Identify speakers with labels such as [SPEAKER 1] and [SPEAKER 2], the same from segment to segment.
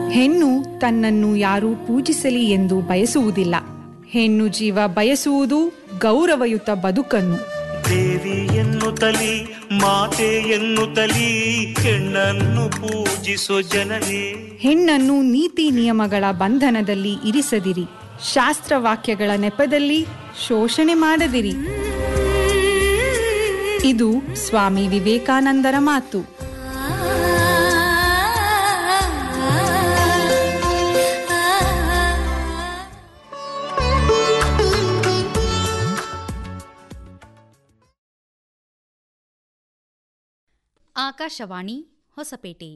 [SPEAKER 1] ಹೆಣ್ಣು ತನ್ನನ್ನು ಯಾರೂ ಪೂಜಿಸಲಿ ಎಂದು ಬಯಸುವುದಿಲ್ಲ ಹೆಣ್ಣು ಜೀವ ಬಯಸುವುದು ಗೌರವಯುತ ಬದುಕನ್ನು
[SPEAKER 2] ದೇವಿ ಎನ್ನುತ್ತಲಿ ಮಾತೆ ಎನ್ನುತ್ತಲಿ ಹೆಣ್ಣನ್ನು ಪೂಜಿಸೋ ಜನರೇ
[SPEAKER 1] ಹೆಣ್ಣನ್ನು ನೀತಿ ನಿಯಮಗಳ ಬಂಧನದಲ್ಲಿ ಇರಿಸದಿರಿ ಶಾಸ್ತ್ರವಾಕ್ಯಗಳ ನೆಪದಲ್ಲಿ ಶೋಷಣೆ ಮಾಡದಿರಿ ಇದು ಸ್ವಾಮಿ ವಿವೇಕಾನಂದರ ಮಾತು
[SPEAKER 3] ಆಕಾಶವಾಣಿ ಹೊಸಪೇಟೆ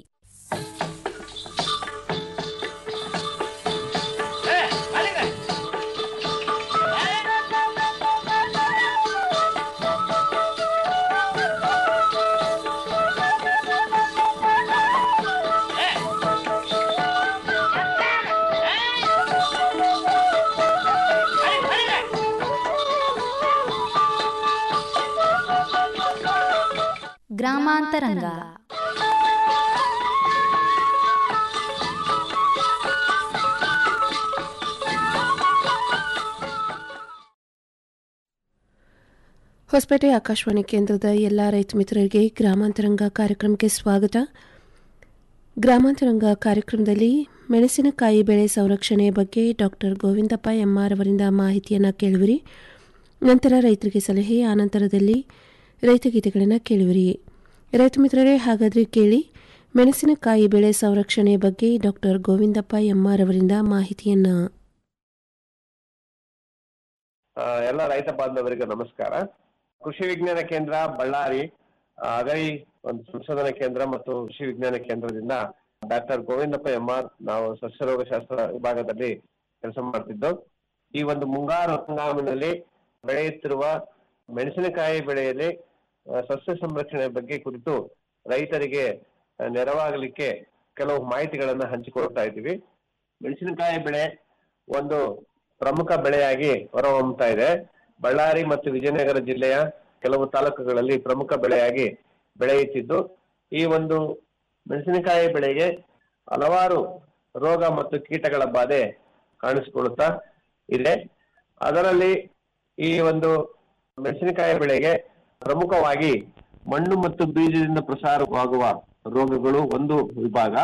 [SPEAKER 3] ಗ್ರಾಮಾಂತರಂಗ
[SPEAKER 4] ಹೊಸಪೇಟೆ ಆಕಾಶವಾಣಿ ಕೇಂದ್ರದ ಎಲ್ಲ ರೈತ ಮಿತ್ರರಿಗೆ ಗ್ರಾಮಾಂತರಂಗ ಕಾರ್ಯಕ್ರಮಕ್ಕೆ ಸ್ವಾಗತ ಗ್ರಾಮಾಂತರಂಗ ಕಾರ್ಯಕ್ರಮದಲ್ಲಿ ಮೆಣಸಿನಕಾಯಿ ಬೆಳೆ ಸಂರಕ್ಷಣೆ ಬಗ್ಗೆ ಡಾಕ್ಟರ್ ಗೋವಿಂದಪ್ಪ ಎಂಆರ್ ಅವರಿಂದ ಮಾಹಿತಿಯನ್ನು ಕೇಳುವಿರಿ ನಂತರ ರೈತರಿಗೆ ಸಲಹೆ ಆನಂತರದಲ್ಲಿ ರೈತಗೀತೆಗಳನ್ನು ಕೇಳುವಿರಿ ರೈತ ಮಿತ್ರರೇ ಹಾಗಾದರೆ ಕೇಳಿ ಮೆಣಸಿನಕಾಯಿ ಬೆಳೆ ಸಂರಕ್ಷಣೆ ಬಗ್ಗೆ ಡಾಕ್ಟರ್ ಗೋವಿಂದಪ್ಪ ಎಂಆರ್ ಅವರಿಂದ ಮಾಹಿತಿಯನ್ನು
[SPEAKER 5] ಆ, ಎಲ್ಲ ರೈತ ಬಾಂಧವರಿಗೆ ನಮಸ್ಕಾರ ಕೃಷಿ ವಿಜ್ಞಾನ ಕೇಂದ್ರ ಬಳ್ಳಾರಿ ಆ, ಅಗರಿ ಒಂದು ಸಂಶೋಧನಾ ಕೇಂದ್ರ ಮತ್ತು ಕೃಷಿ ವಿಜ್ಞಾನ ಕೇಂದ್ರದಿಂದ ಡಾಕ್ಟರ್ ಗೋವಿಂದಪ್ಪ ಎಂಆರ್ ನಾವು ಸಸ್ಯರೋಗಶಾಸ್ತ್ರ ವಿಭಾಗದಲ್ಲಿ ಕೆಲಸ ಮಾಡ್ತಿದ್ದು ಈ ಒಂದು ಮುಂಗಾರು ಹಂಗಾಮಿನಲ್ಲಿ ಬೆಳೆಯುತ್ತಿರುವ ಮೆಣಸಿನಕಾಯಿ ಬೆಳೆಯಲ್ಲಿ ಆ, ಸಸ್ಯ ಸಂರಕ್ಷಣೆ ಬಗ್ಗೆ ಕುರಿತು ರೈತರಿಗೆ ಆ, ನೆರವಾಗಲಿಕ್ಕೆ ಕೆಲವು ಮಾಹಿತಿಗಳನ್ನ ಹಂಚಿಕೊಳ್ತಾ ಇದ್ದೀವಿ ಮೆಣಸಿನಕಾಯಿ ಬೆಳೆ ಒಂದು ಪ್ರಮುಖ ಬೆಳೆಯಾಗಿ ಹೊರಹೊಮ್ಮುತ್ತಾ ಇದೆ ಬಳ್ಳಾರಿ ಮತ್ತು ವಿಜಯನಗರ ಜಿಲ್ಲೆಯ ಕೆಲವು ತಾಲೂಕುಗಳಲ್ಲಿ ಪ್ರಮುಖ ಬೆಳೆಯಾಗಿ ಬೆಳೆಯುತ್ತಿದ್ದು ಈ ಒಂದು ಮೆಣಸಿನಕಾಯಿ ಬೆಳೆಗೆ ಹಲವಾರು ರೋಗ ಮತ್ತು ಕೀಟಗಳ ಬಾಧೆ ಕಾಣಿಸಿಕೊಳ್ಳುತ್ತಾ ಇದೆ ಅದರಲ್ಲಿ ಈ ಒಂದು ಮೆಣಸಿನಕಾಯಿ ಬೆಳೆಗೆ ಪ್ರಮುಖವಾಗಿ ಮಣ್ಣು ಮತ್ತು ಬೀಜದಿಂದ ಪ್ರಸಾರವಾಗುವ ರೋಗಗಳು ಒಂದು ವಿಭಾಗ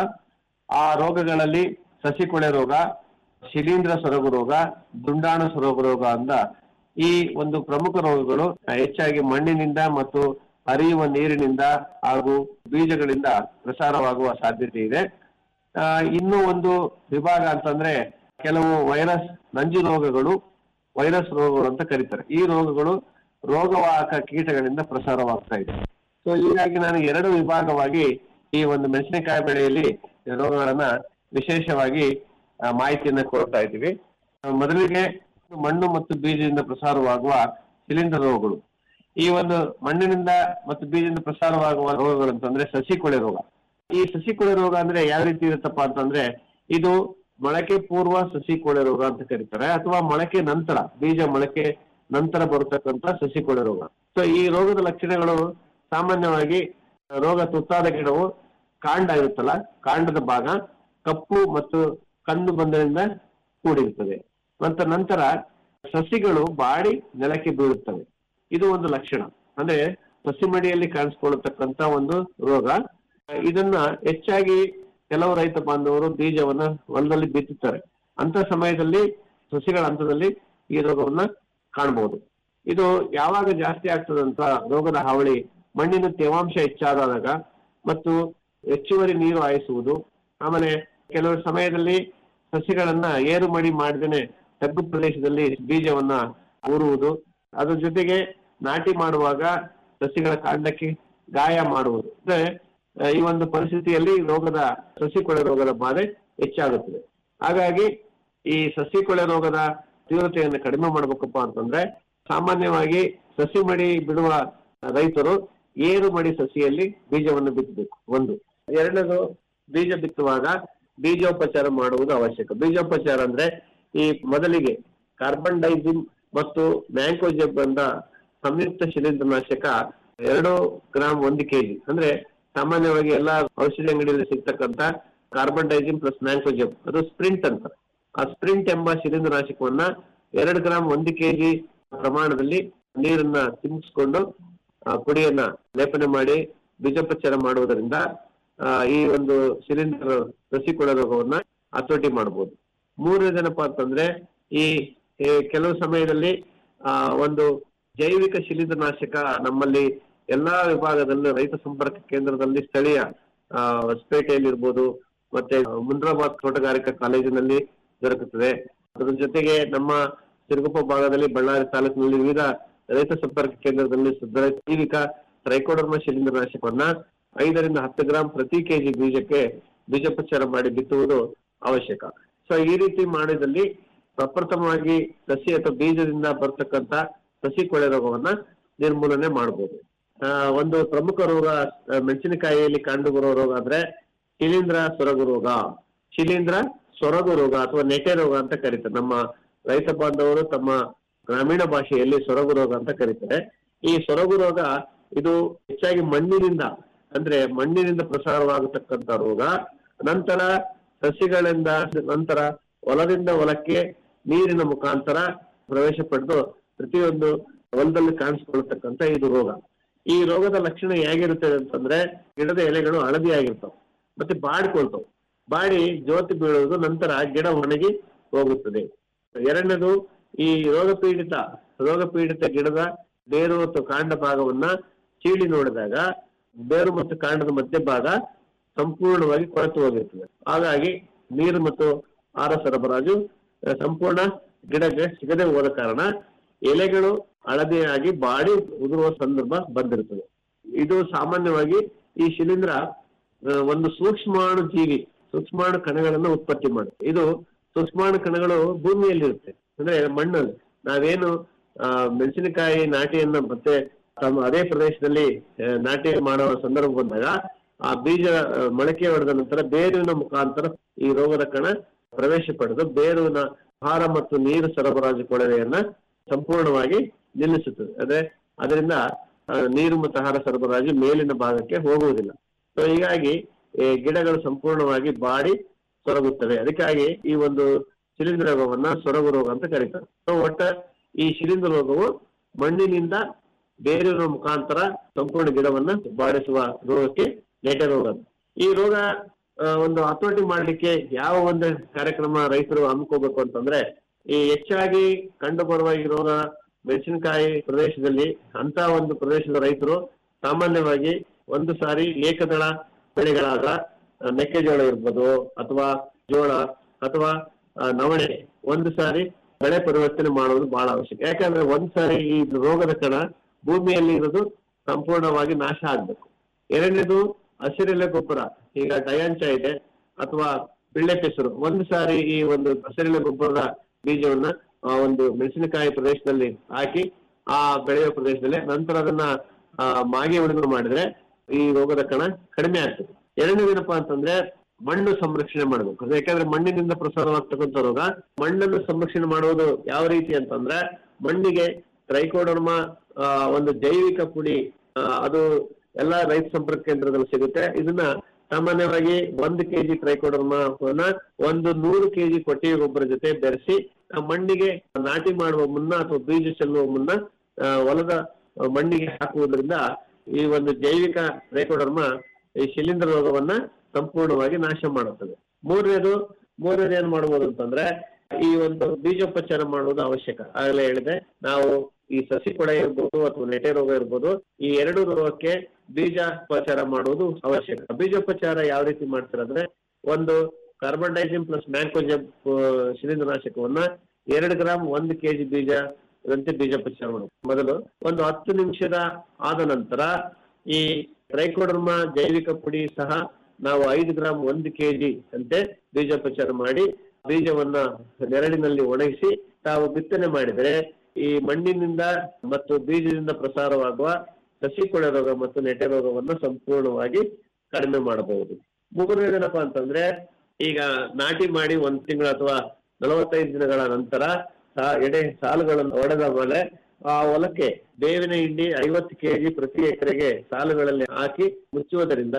[SPEAKER 5] ಆ ರೋಗಗಳಲ್ಲಿ ಸಸಿಕೊಳೆ ರೋಗ ಶಿಲೀಂಧ್ರ ಸೊರಗು ರೋಗ ದುಂಡಾಣು ಸೊರಗು ರೋಗ ಅಂತ ಈ ಒಂದು ಪ್ರಮುಖ ರೋಗಗಳು ಹೆಚ್ಚಾಗಿ ಮಣ್ಣಿನಿಂದ ಮತ್ತು ಹರಿಯುವ ನೀರಿನಿಂದ ಹಾಗೂ ಬೀಜಗಳಿಂದ ಪ್ರಸಾರವಾಗುವ ಸಾಧ್ಯತೆ ಇದೆ ಆ, ಇನ್ನು ಒಂದು ವಿಭಾಗ ಅಂತಂದ್ರೆ ಕೆಲವು ವೈರಸ್ ನಂಜು ರೋಗಗಳು ವೈರಸ್ ರೋಗಗಳು ಅಂತ ಕರೀತಾರೆ ಈ ರೋಗಗಳು ರೋಗವಾಹಕ ಕೀಟಗಳಿಂದ ಪ್ರಸಾರವಾಗ್ತಾ ಇದೆ ಸೊ ಹೀಗಾಗಿ ನಾನು ಎರಡು ವಿಭಾಗವಾಗಿ ಈ ಒಂದು ಮೆಣಸಿನಕಾಯಿ ಬೆಳೆಯಲ್ಲಿ ರೋಗಗಳನ್ನ ವಿಶೇಷವಾಗಿ ಆ, ಮಾಹಿತಿಯನ್ನ ಕೊಡ್ತಾ ಇದ್ದೀವಿ ಆ, ಮೊದಲಿಗೆ ಮಣ್ಣು ಮತ್ತು ಬೀಜದಿಂದ ಪ್ರಸಾರವಾಗುವ ಶಿಲೀಂಧ್ರ ರೋಗಗಳು ಈ ಒಂದು ಮಣ್ಣಿನಿಂದ ಮತ್ತು ಬೀಜದಿಂದ ಪ್ರಸಾರವಾಗುವ ರೋಗಗಳು ಅಂತಂದ್ರೆ ಸಸಿ ಕೊಳೆ ರೋಗ ಈ ಸಸಿ ಕೊಳೆ ರೋಗ ಅಂದ್ರೆ ಯಾವ ರೀತಿ ಇರುತ್ತಪ್ಪ ಅಂತಂದ್ರೆ ಇದು ಮೊಳಕೆ ಪೂರ್ವ ಸಸಿ ಕೊಳೆ ರೋಗ ಅಂತ ಕರೀತಾರೆ ಅಥವಾ ಮೊಳಕೆ ನಂತರ ಬೀಜ ಮೊಳಕೆ ನಂತರ ಬರತಕ್ಕಂತ ಸಸಿ ಕೊಳೆ ರೋಗ ಸೊ ಈ ರೋಗದ ಲಕ್ಷಣಗಳು ಸಾಮಾನ್ಯವಾಗಿ ರೋಗ ತುತ್ತಾದ ಗಿಡವು ಕಾಂಡ ಇರುತ್ತಲ್ಲ ಕಾಂಡದ ಭಾಗ ಕಪ್ಪು ಮತ್ತು ಕಂದು ಬಂದರಿಂದ ಕೂಡಿರುತ್ತದೆ ಮತ್ತು ನಂತರ ಸಸಿಗಳು ಬಾಡಿ ನೆಲಕ್ಕೆ ಬೀಳುತ್ತವೆ ಇದು ಒಂದು ಲಕ್ಷಣ ಅಂದ್ರೆ ಸಸಿ ಮಡಿಯಲ್ಲಿ ಕಾಣಿಸ್ಕೊಳ್ಳತಕ್ಕಂತ ಒಂದು ರೋಗ ಇದನ್ನ ಹೆಚ್ಚಾಗಿ ಕೆಲವು ರೈತ ಬಾಂಧವರು ಬೀಜವನ್ನ ಹೊಲದಲ್ಲಿ ಬಿತ್ತುತ್ತಾರೆ ಅಂತ ಸಮಯದಲ್ಲಿ ಸಸಿಗಳ ಹಂತದಲ್ಲಿ ಈ ರೋಗವನ್ನ ಕಾಣಬಹುದು ಇದು ಯಾವಾಗ ಜಾಸ್ತಿ ಆಗ್ತದಂತ ರೋಗದ ಹಾವಳಿ ಮಣ್ಣಿನ ತೇವಾಂಶ ಹೆಚ್ಚಾದಾಗ ಮತ್ತು ಹೆಚ್ಚುವರಿ ನೀರು ಹಾಯಿಸುವುದು ಆಮೇಲೆ ಕೆಲವು ಸಮಯದಲ್ಲಿ ಸಸಿಗಳನ್ನ ಏರು ಮಡಿ ಮಾಡದೇನೆ ತಗ್ಗು ಪ್ರದೇಶದಲ್ಲಿ ಬೀಜವನ್ನ ಊರುವುದು ಅದ್ರ ಜೊತೆಗೆ ನಾಟಿ ಮಾಡುವಾಗ ಸಸಿಗಳ ಕಾಂಡಕ್ಕೆ ಗಾಯ ಮಾಡುವುದು ಅಂದ್ರೆ ಆ, ಈ ಒಂದು ಪರಿಸ್ಥಿತಿಯಲ್ಲಿ ರೋಗದ ಸಸಿ ಕೊಳೆ ರೋಗದ ಬಾಧೆ ಹೆಚ್ಚಾಗುತ್ತದೆ ಹಾಗಾಗಿ ಈ ಸಸಿ ಕೊಳೆ ರೋಗದ ತೀವ್ರತೆಯನ್ನು ಕಡಿಮೆ ಮಾಡ್ಬೇಕಪ್ಪ ಅಂತಂದ್ರೆ ಸಾಮಾನ್ಯವಾಗಿ ಸಸಿ ಮಡಿ ಬಿಡುವ ರೈತರು ಏರು ಮಡಿ ಸಸಿಯಲ್ಲಿ ಬೀಜವನ್ನು ಬಿತ್ತಬೇಕು ಒಂದು ಎರಡನೇದು ಬೀಜ ಬಿತ್ತುವಾಗ ಬೀಜೋಪಚಾರ ಮಾಡುವುದು ಅವಶ್ಯಕ ಬೀಜೋಪಚಾರ ಅಂದ್ರೆ ಈ ಮೊದಲಿಗೆ ಕಾರ್ಬನ್ ಡೈಸಿಮ್ ಮತ್ತು ಮ್ಯಾಂಕೋಜೆಬ್ ಅಂತ ಸಂಯುಕ್ತ ಶಿಲೀಂಧ್ರನಾಶಕ ಎರಡು ಗ್ರಾಮ್ ಒಂದು ಕೆಜಿ ಅಂದ್ರೆ ಸಾಮಾನ್ಯವಾಗಿ ಎಲ್ಲಾ ಔಷಧಿ ಅಂಗಡಿಯಲ್ಲಿ ಸಿಗ್ತಕ್ಕಂತ ಕಾರ್ಬನ್ ಡೈಜಿನ್ ಪ್ಲಸ್ ಮ್ಯಾಂಕೋಜೆಬ್ ಅದು ಸ್ಪ್ರಿಂಟ್ ಅಂತ ಆ ಸ್ಪ್ರಿಂಟ್ ಎಂಬ ಶಿಲೀಂಧ್ರನಾಶಕವನ್ನ ಎರಡು ಗ್ರಾಮ್ ಒಂದು ಕೆಜಿ ಪ್ರಮಾಣದಲ್ಲಿ ನೀರನ್ನ ಚಿಮ್ಮಿಸ್ಕೊಂಡು ಆ ಪುಡಿಯನ್ನ ಲೇಪನೆ ಮಾಡಿ ಬೀಜೋಪಚಾರ ಮಾಡುವುದರಿಂದ ಆ, ಈ ಒಂದು ಶಿಲೀಂಧ್ರ ರಸಿಕೊಳ ರೋಗವನ್ನ ಹತೋಟಿ ಮಾಡಬಹುದು ಮೂರನೇದೇನಪ್ಪಾ ಅಂತಂದ್ರೆ ಈ ಈ ಕೆಲವು ಸಮಯದಲ್ಲಿ ಆ ಒಂದು ಜೈವಿಕ ಶಿಲೀಂಧ್ರನಾಶಕ ನಮ್ಮಲ್ಲಿ ಎಲ್ಲಾ ವಿಭಾಗದಲ್ಲೂ ರೈತ ಸಂಪರ್ಕ ಕೇಂದ್ರದಲ್ಲಿ ಸ್ಥಳೀಯ ಆ, ಹೊಸಪೇಟೆಯಲ್ಲಿ ಇರ್ಬೋದು ಮತ್ತೆ ಮುಂಡ್ರಾಬಾದ್ ತೋಟಗಾರಿಕಾ ಕಾಲೇಜಿನಲ್ಲಿ ದೊರಕುತ್ತದೆ ಅದರ ಜೊತೆಗೆ ನಮ್ಮ ಸಿರುಗುಪ್ಪ ಭಾಗದಲ್ಲಿ ಬಳ್ಳಾರಿ ತಾಲೂಕಿನಲ್ಲಿ ವಿವಿಧ ರೈತ ಸಂಪರ್ಕ ಕೇಂದ್ರದಲ್ಲಿ ದೊರೆ- ಜೈವಿಕ ಟ್ರೈಕೋಡರ್ಮ ಶಿಲೀಂಧ್ರನಾಶಕವನ್ನ ಐದರಿಂದ ಹತ್ತು ಗ್ರಾಂ ಪ್ರತಿ ಕೆಜಿ ಬೀಜಕ್ಕೆ ಬೀಜೋಪಚಾರ ಮಾಡಿ ಬಿತ್ತುವುದು ಅವಶ್ಯಕ ಸೊ ಈ ರೀತಿ ಮಾಡಿದಲ್ಲಿ ಪ್ರಪ್ರಥಮವಾಗಿ ಸಸಿ ಅಥವಾ ಬೀಜದಿಂದ ಬರ್ತಕ್ಕಂತ ಸಸಿ ಕೊಳೆ ರೋಗವನ್ನ ನಿರ್ಮೂಲನೆ ಮಾಡಬಹುದು ಆ, ಒಂದು ಪ್ರಮುಖ ರೋಗ ಆ, ಮೆಣಸಿನಕಾಯಿಯಲ್ಲಿ ಕಂಡು ಬರುವ ರೋಗ ಅಂದ್ರೆ ಶಿಲೀಂಧ್ರ ಸೊರಗು ರೋಗ ಶಿಲೀಂಧ್ರ ಸೊರಗು ರೋಗ ಅಥವಾ ನೆಟೆ ರೋಗ ಅಂತ ಕರೀತಾರೆ ನಮ್ಮ ರೈತ ಬಾಂಧವರು ತಮ್ಮ ಗ್ರಾಮೀಣ ಭಾಷೆಯಲ್ಲಿ ಸೊರಗು ರೋಗ ಅಂತ ಕರೀತಾರೆ ಈ ಸೊರಗು ರೋಗ ಇದು ಹೆಚ್ಚಾಗಿ ಮಣ್ಣಿನಿಂದ ಅಂದ್ರೆ ಮಣ್ಣಿನಿಂದ ಪ್ರಸಾರವಾಗತಕ್ಕಂತ ರೋಗ ನಂತರ ಸಸಿಗಳಿಂದ ನಂತರ ಹೊಲದಿಂದ ಹೊಲಕ್ಕೆ ನೀರಿನ ಮುಖಾಂತರ ಪ್ರವೇಶ ಪಡೆದು ಪ್ರತಿಯೊಂದು ಹೊಲದಲ್ಲಿ ಕಾಣಿಸ್ಕೊಳ್ತಕ್ಕಂತ ಇದು ರೋಗ ಈ ರೋಗದ ಲಕ್ಷಣ ಹೇಗಿರುತ್ತದೆ ಅಂತಂದ್ರೆ ಗಿಡದ ಎಲೆಗಳು ಹಳದಿ ಆಗಿರ್ತಾವ ಮತ್ತೆ ಬಾಡ್ಕೊಳ್ತಾವ ಬಾಡಿ ಜ್ಯೋತಿ ಬೀಳುವುದು ನಂತರ ಗಿಡ ಒಣಗಿ ಹೋಗುತ್ತದೆ ಎರಡನೇದು ಈ ರೋಗ ಪೀಡಿತ ರೋಗ ಪೀಡಿತ ಗಿಡದ ಬೇರು ಮತ್ತು ಕಾಂಡ ಭಾಗವನ್ನ ಚೀಳಿ ನೋಡಿದಾಗ ಬೇರು ಮತ್ತು ಕಾಂಡದ ಮಧ್ಯಭಾಗ ಸಂಪೂರ್ಣವಾಗಿ ಕೊಳೆತು ಹೋಗಿರ್ತದೆ ಹಾಗಾಗಿ ನೀರು ಮತ್ತು ಆಹಾರ ಸರಬರಾಜು ಆ, ಸಂಪೂರ್ಣ ಗಿಡಕ್ಕೆ ಸಿಗದೆ ಹೋದ ಕಾರಣ ಎಲೆಗಳು ಹಳದಿಯಾಗಿ ಬಾಡಿ ಉದುರುವ ಸಂದರ್ಭ ಬಂದಿರುತ್ತದೆ ಇದು ಸಾಮಾನ್ಯವಾಗಿ ಈ ಶಿಲೀಂಧ್ರ ಆ, ಒಂದು ಸೂಕ್ಷ್ಮಾಣು ಜೀವಿ ಸೂಕ್ಷ್ಮಾಣು ಕಣಗಳನ್ನು ಉತ್ಪತ್ತಿ ಮಾಡುತ್ತೆ ಇದು ಸೂಕ್ಷ್ಮಾಣು ಕಣಗಳು ಭೂಮಿಯಲ್ಲಿರುತ್ತೆ ಅಂದ್ರೆ ಮಣ್ಣಲ್ಲಿ ನಾವೇನು ಆ, ಮೆಣಸಿನಕಾಯಿ ನಾಟಿಯನ್ನ ಮತ್ತೆ ತಮ್ಮ ಅದೇ ಪ್ರದೇಶದಲ್ಲಿ ಆ, ನಾಟಿ ಮಾಡೋ ಸಂದರ್ಭ ಬಂದಾಗ ಆ ಬೀಜ ಆ, ಮೊಳಕೆ ಹೊಡೆದ ನಂತರ ಬೇರುವಿನ ಮುಖಾಂತರ ಈ ರೋಗದ ಕಣ ಪ್ರವೇಶ ಪಡೆದು ಬೇರುವಿನ ಆಹಾರ ಮತ್ತು ನೀರು ಸರಬರಾಜು ಕೊಳವೆಯನ್ನ ಸಂಪೂರ್ಣವಾಗಿ ನಿಲ್ಲಿಸುತ್ತದೆ ಅದೇ ಅದರಿಂದ ಆ, ನೀರು ಮತ್ತು ಆಹಾರ ಸರಬರಾಜು ಮೇಲಿನ ಭಾಗಕ್ಕೆ ಹೋಗುವುದಿಲ್ಲ ಸೊ ಹೀಗಾಗಿ ಈ ಗಿಡಗಳು ಸಂಪೂರ್ಣವಾಗಿ ಬಾಡಿ ಸೊರಗುತ್ತವೆ ಅದಕ್ಕಾಗಿ ಈ ಒಂದು ಶಿಲೀಂಧ್ರ ರೋಗವನ್ನ ಸೊರಗು ರೋಗ ಅಂತ ಕರೀತಾರೆ ಸೊ ಒಟ್ಟ ಈ ಶಿಲೀಂಧ್ರ ರೋಗವು ಮಣ್ಣಿನಿಂದ ಬೇರಿನ ಮುಖಾಂತರ ಸಂಪೂರ್ಣ ಗಿಡವನ್ನ ಬಾಡಿಸುವ ರೋಗಕ್ಕೆ ನೆಟೆ ರೋಗ ಅಂತ. ಈ ರೋಗ ಆ, ಒಂದು ಹತೋಟಿ ಮಾಡ್ಲಿಕ್ಕೆ ಯಾವ ಒಂದು ಕಾರ್ಯಕ್ರಮ ರೈತರು ಹಮ್ಮಿಕೋಬೇಕು ಅಂತಂದ್ರೆ ಈ ಹೆಚ್ಚಾಗಿ ಕಂಡು ಬರುವ ಈ ರೋಗ ಮೆಣಸಿನಕಾಯಿ ಪ್ರದೇಶದಲ್ಲಿ ಅಂತ ಒಂದು ಪ್ರದೇಶದ ರೈತರು ಸಾಮಾನ್ಯವಾಗಿ ಒಂದು ಸಾರಿ ಏಕದಳ ಬೆಳೆಗಳಾದ ಆ, ಮೆಕ್ಕೆಜೋಳ ಇರ್ಬೋದು ಅಥವಾ ಜೋಳ ಅಥವಾ ಆ, ನವಣೆ ಒಂದು ಸಾರಿ ಬೆಳೆ ಪರಿವರ್ತನೆ ಮಾಡುವುದು ಬಹಳ ಅವಶ್ಯಕ ಯಾಕಂದ್ರೆ ಒಂದ್ ಸಾರಿ ಈ ರೋಗದ ಕಣ ಭೂಮಿಯಲ್ಲಿ ಇರೋದು ಸಂಪೂರ್ಣವಾಗಿ ನಾಶ ಆಗ್ಬೇಕು ಎರಡನೇದು ಹಸಿರೆಲೆ ಗೊಬ್ಬರ ಈಗ ಡಯಾಂಚ ಇದೆ ಅಥವಾ ಬಿಳ್ಳೆ ಕೆಸರು ಒಂದು ಸಾರಿ ಈ ಒಂದು ಹಸಿರೆಲೆ ಗೊಬ್ಬರದ ಬೀಜವನ್ನ ಆ ಒಂದು ಮೆಣಸಿನಕಾಯಿ ಪ್ರದೇಶದಲ್ಲಿ ಹಾಕಿ ಆ ಬೆಳೆಯುವ ಪ್ರದೇಶದಲ್ಲಿ ನಂತರ ಅದನ್ನ ಆ, ಮಾಗಿ ಉಳುಮೆ ಮಾಡಿದ್ರೆ ಈ ರೋಗದ ಕಣ ಕಡಿಮೆ ಆಗ್ತದೆ ಎರಡನೇದೇನಪ್ಪಾ ಅಂತಂದ್ರೆ ಮಣ್ಣು ಸಂರಕ್ಷಣೆ ಮಾಡಬೇಕು ಅದು ಯಾಕಂದ್ರೆ ಮಣ್ಣಿನಿಂದ ಪ್ರಸಾರವಾಗ್ತಕ್ಕಂಥ ರೋಗ ಮಣ್ಣನ್ನು ಸಂರಕ್ಷಣೆ ಮಾಡುವುದು ಯಾವ ರೀತಿ ಅಂತಂದ್ರೆ ಮಣ್ಣಿಗೆ ಟ್ರೈಕೋಡರ್ಮ ಆ, ಒಂದು ಜೈವಿಕ ಪುಡಿ ಆ, ಅದು ಎಲ್ಲ ರೈತ ಸಂಪರ್ಕ ಕೇಂದ್ರದಲ್ಲಿ ಸಿಗುತ್ತೆ ಇದನ್ನ ಸಾಮಾನ್ಯವಾಗಿ ಒಂದು ಕೆಜಿ ಟ್ರೈಕೋಡರ್ಮವನ್ನ ಒಂದು ನೂರು ಕೆಜಿ ಕೊಟ್ಟಿಗೆ ಗೊಬ್ಬರ ಜೊತೆ ಬೆರೆಸಿ ಆ ಮಣ್ಣಿಗೆ ನಾಟಿ ಮಾಡುವ ಮುನ್ನ ಅಥವಾ ಬೀಜ ಚೆಲ್ಲುವ ಮುನ್ನ ಆ, ಹೊಲದ ಮಣ್ಣಿಗೆ ಹಾಕುವುದರಿಂದ ಈ ಒಂದು ಜೈವಿಕ ಟ್ರೈಕೋಡರ್ಮ ಈ ಶಿಲೀಂಧ್ರ ರೋಗವನ್ನ ಸಂಪೂರ್ಣವಾಗಿ ನಾಶ ಮಾಡುತ್ತದೆ ಮೂರನೇದು ಮೂರನೇದು ಏನ್ ಮಾಡಬಹುದು ಅಂತಂದ್ರೆ ಈ ಒಂದು ಬೀಜೋಪಚಾರ ಮಾಡುವುದು ಅವಶ್ಯಕ ಆಗಲೇ ಹೇಳಿದೆ ನಾವು ಈ ಸಸಿ ಕೊಳೆ ಇರ್ಬೋದು ಅಥವಾ ನೆಟೆ ರೋಗ ಇರ್ಬೋದು ಈ ಎರಡು ರೋಗಕ್ಕೆ ಬೀಜೋಪಚಾರ ಮಾಡುವುದು ಅವಶ್ಯಕ ಬೀಜೋಪಚಾರ ಯಾವ ರೀತಿ ಮಾಡ್ತಾರೆ ಅಂದ್ರೆ ಒಂದು ಕಾರ್ಬನ್ ಡೈಸಿಮ್ ಪ್ಲಸ್ ಮ್ಯಾಂಕೋಜೆಬ್ ಶಿಲೀಂಧ್ರನಾಶಕವನ್ನ ಎರಡು ಗ್ರಾಮ್ ಒಂದು ಕೆಜಿ ಬೀಜ ರಂತೆ ಬೀಜೋಪಚಾರ ಮಾಡೋದು ಮೊದಲು ಒಂದು ಹತ್ತು ನಿಮಿಷದ ಆದ ನಂತರ ಈ ಟ್ರೈಕೋಡರ್ಮ ಜೈವಿಕ ಪುಡಿ ಸಹ ನಾವು ಐದು ಗ್ರಾಮ್ ಒಂದು ಕೆಜಿ ಅಂತೆ ಬೀಜೋಪಚಾರ ಮಾಡಿ ಬೀಜವನ್ನ ನೆರಳಿನಲ್ಲಿ ಒಣಗಿಸಿ ತಾವು ಬಿತ್ತನೆ ಮಾಡಿದರೆ ಈ ಮಣ್ಣಿನಿಂದ ಮತ್ತು ಬೀಜದಿಂದ ಪ್ರಸಾರವಾಗುವ ಸಸಿ ಕೊಳೆ ರೋಗ ಮತ್ತು ನೆಟೆ ರೋಗವನ್ನು ಸಂಪೂರ್ಣವಾಗಿ ಕಡಿಮೆ ಮಾಡಬಹುದು ಮೂರನೇದೇನಪ್ಪಾ ಅಂತಂದ್ರೆ ಈಗ ನಾಟಿ ಮಾಡಿ ಒಂದ್ ತಿಂಗಳು ಅಥವಾ ನಲವತ್ತೈದು ದಿನಗಳ ನಂತರ ಸಾ- ಎಡೆ ಸಾಲುಗಳನ್ನು ಹೊಡೆದ ಮೇಲೆ ಆ ಹೊಲಕ್ಕೆ ಬೇವಿನ ಹಿಂಡಿ ಐವತ್ತು ಕೆಜಿ ಪ್ರತಿ ಎಕರೆಗೆ ಸಾಲುಗಳಲ್ಲಿ ಹಾಕಿ ಮುಚ್ಚುವುದರಿಂದ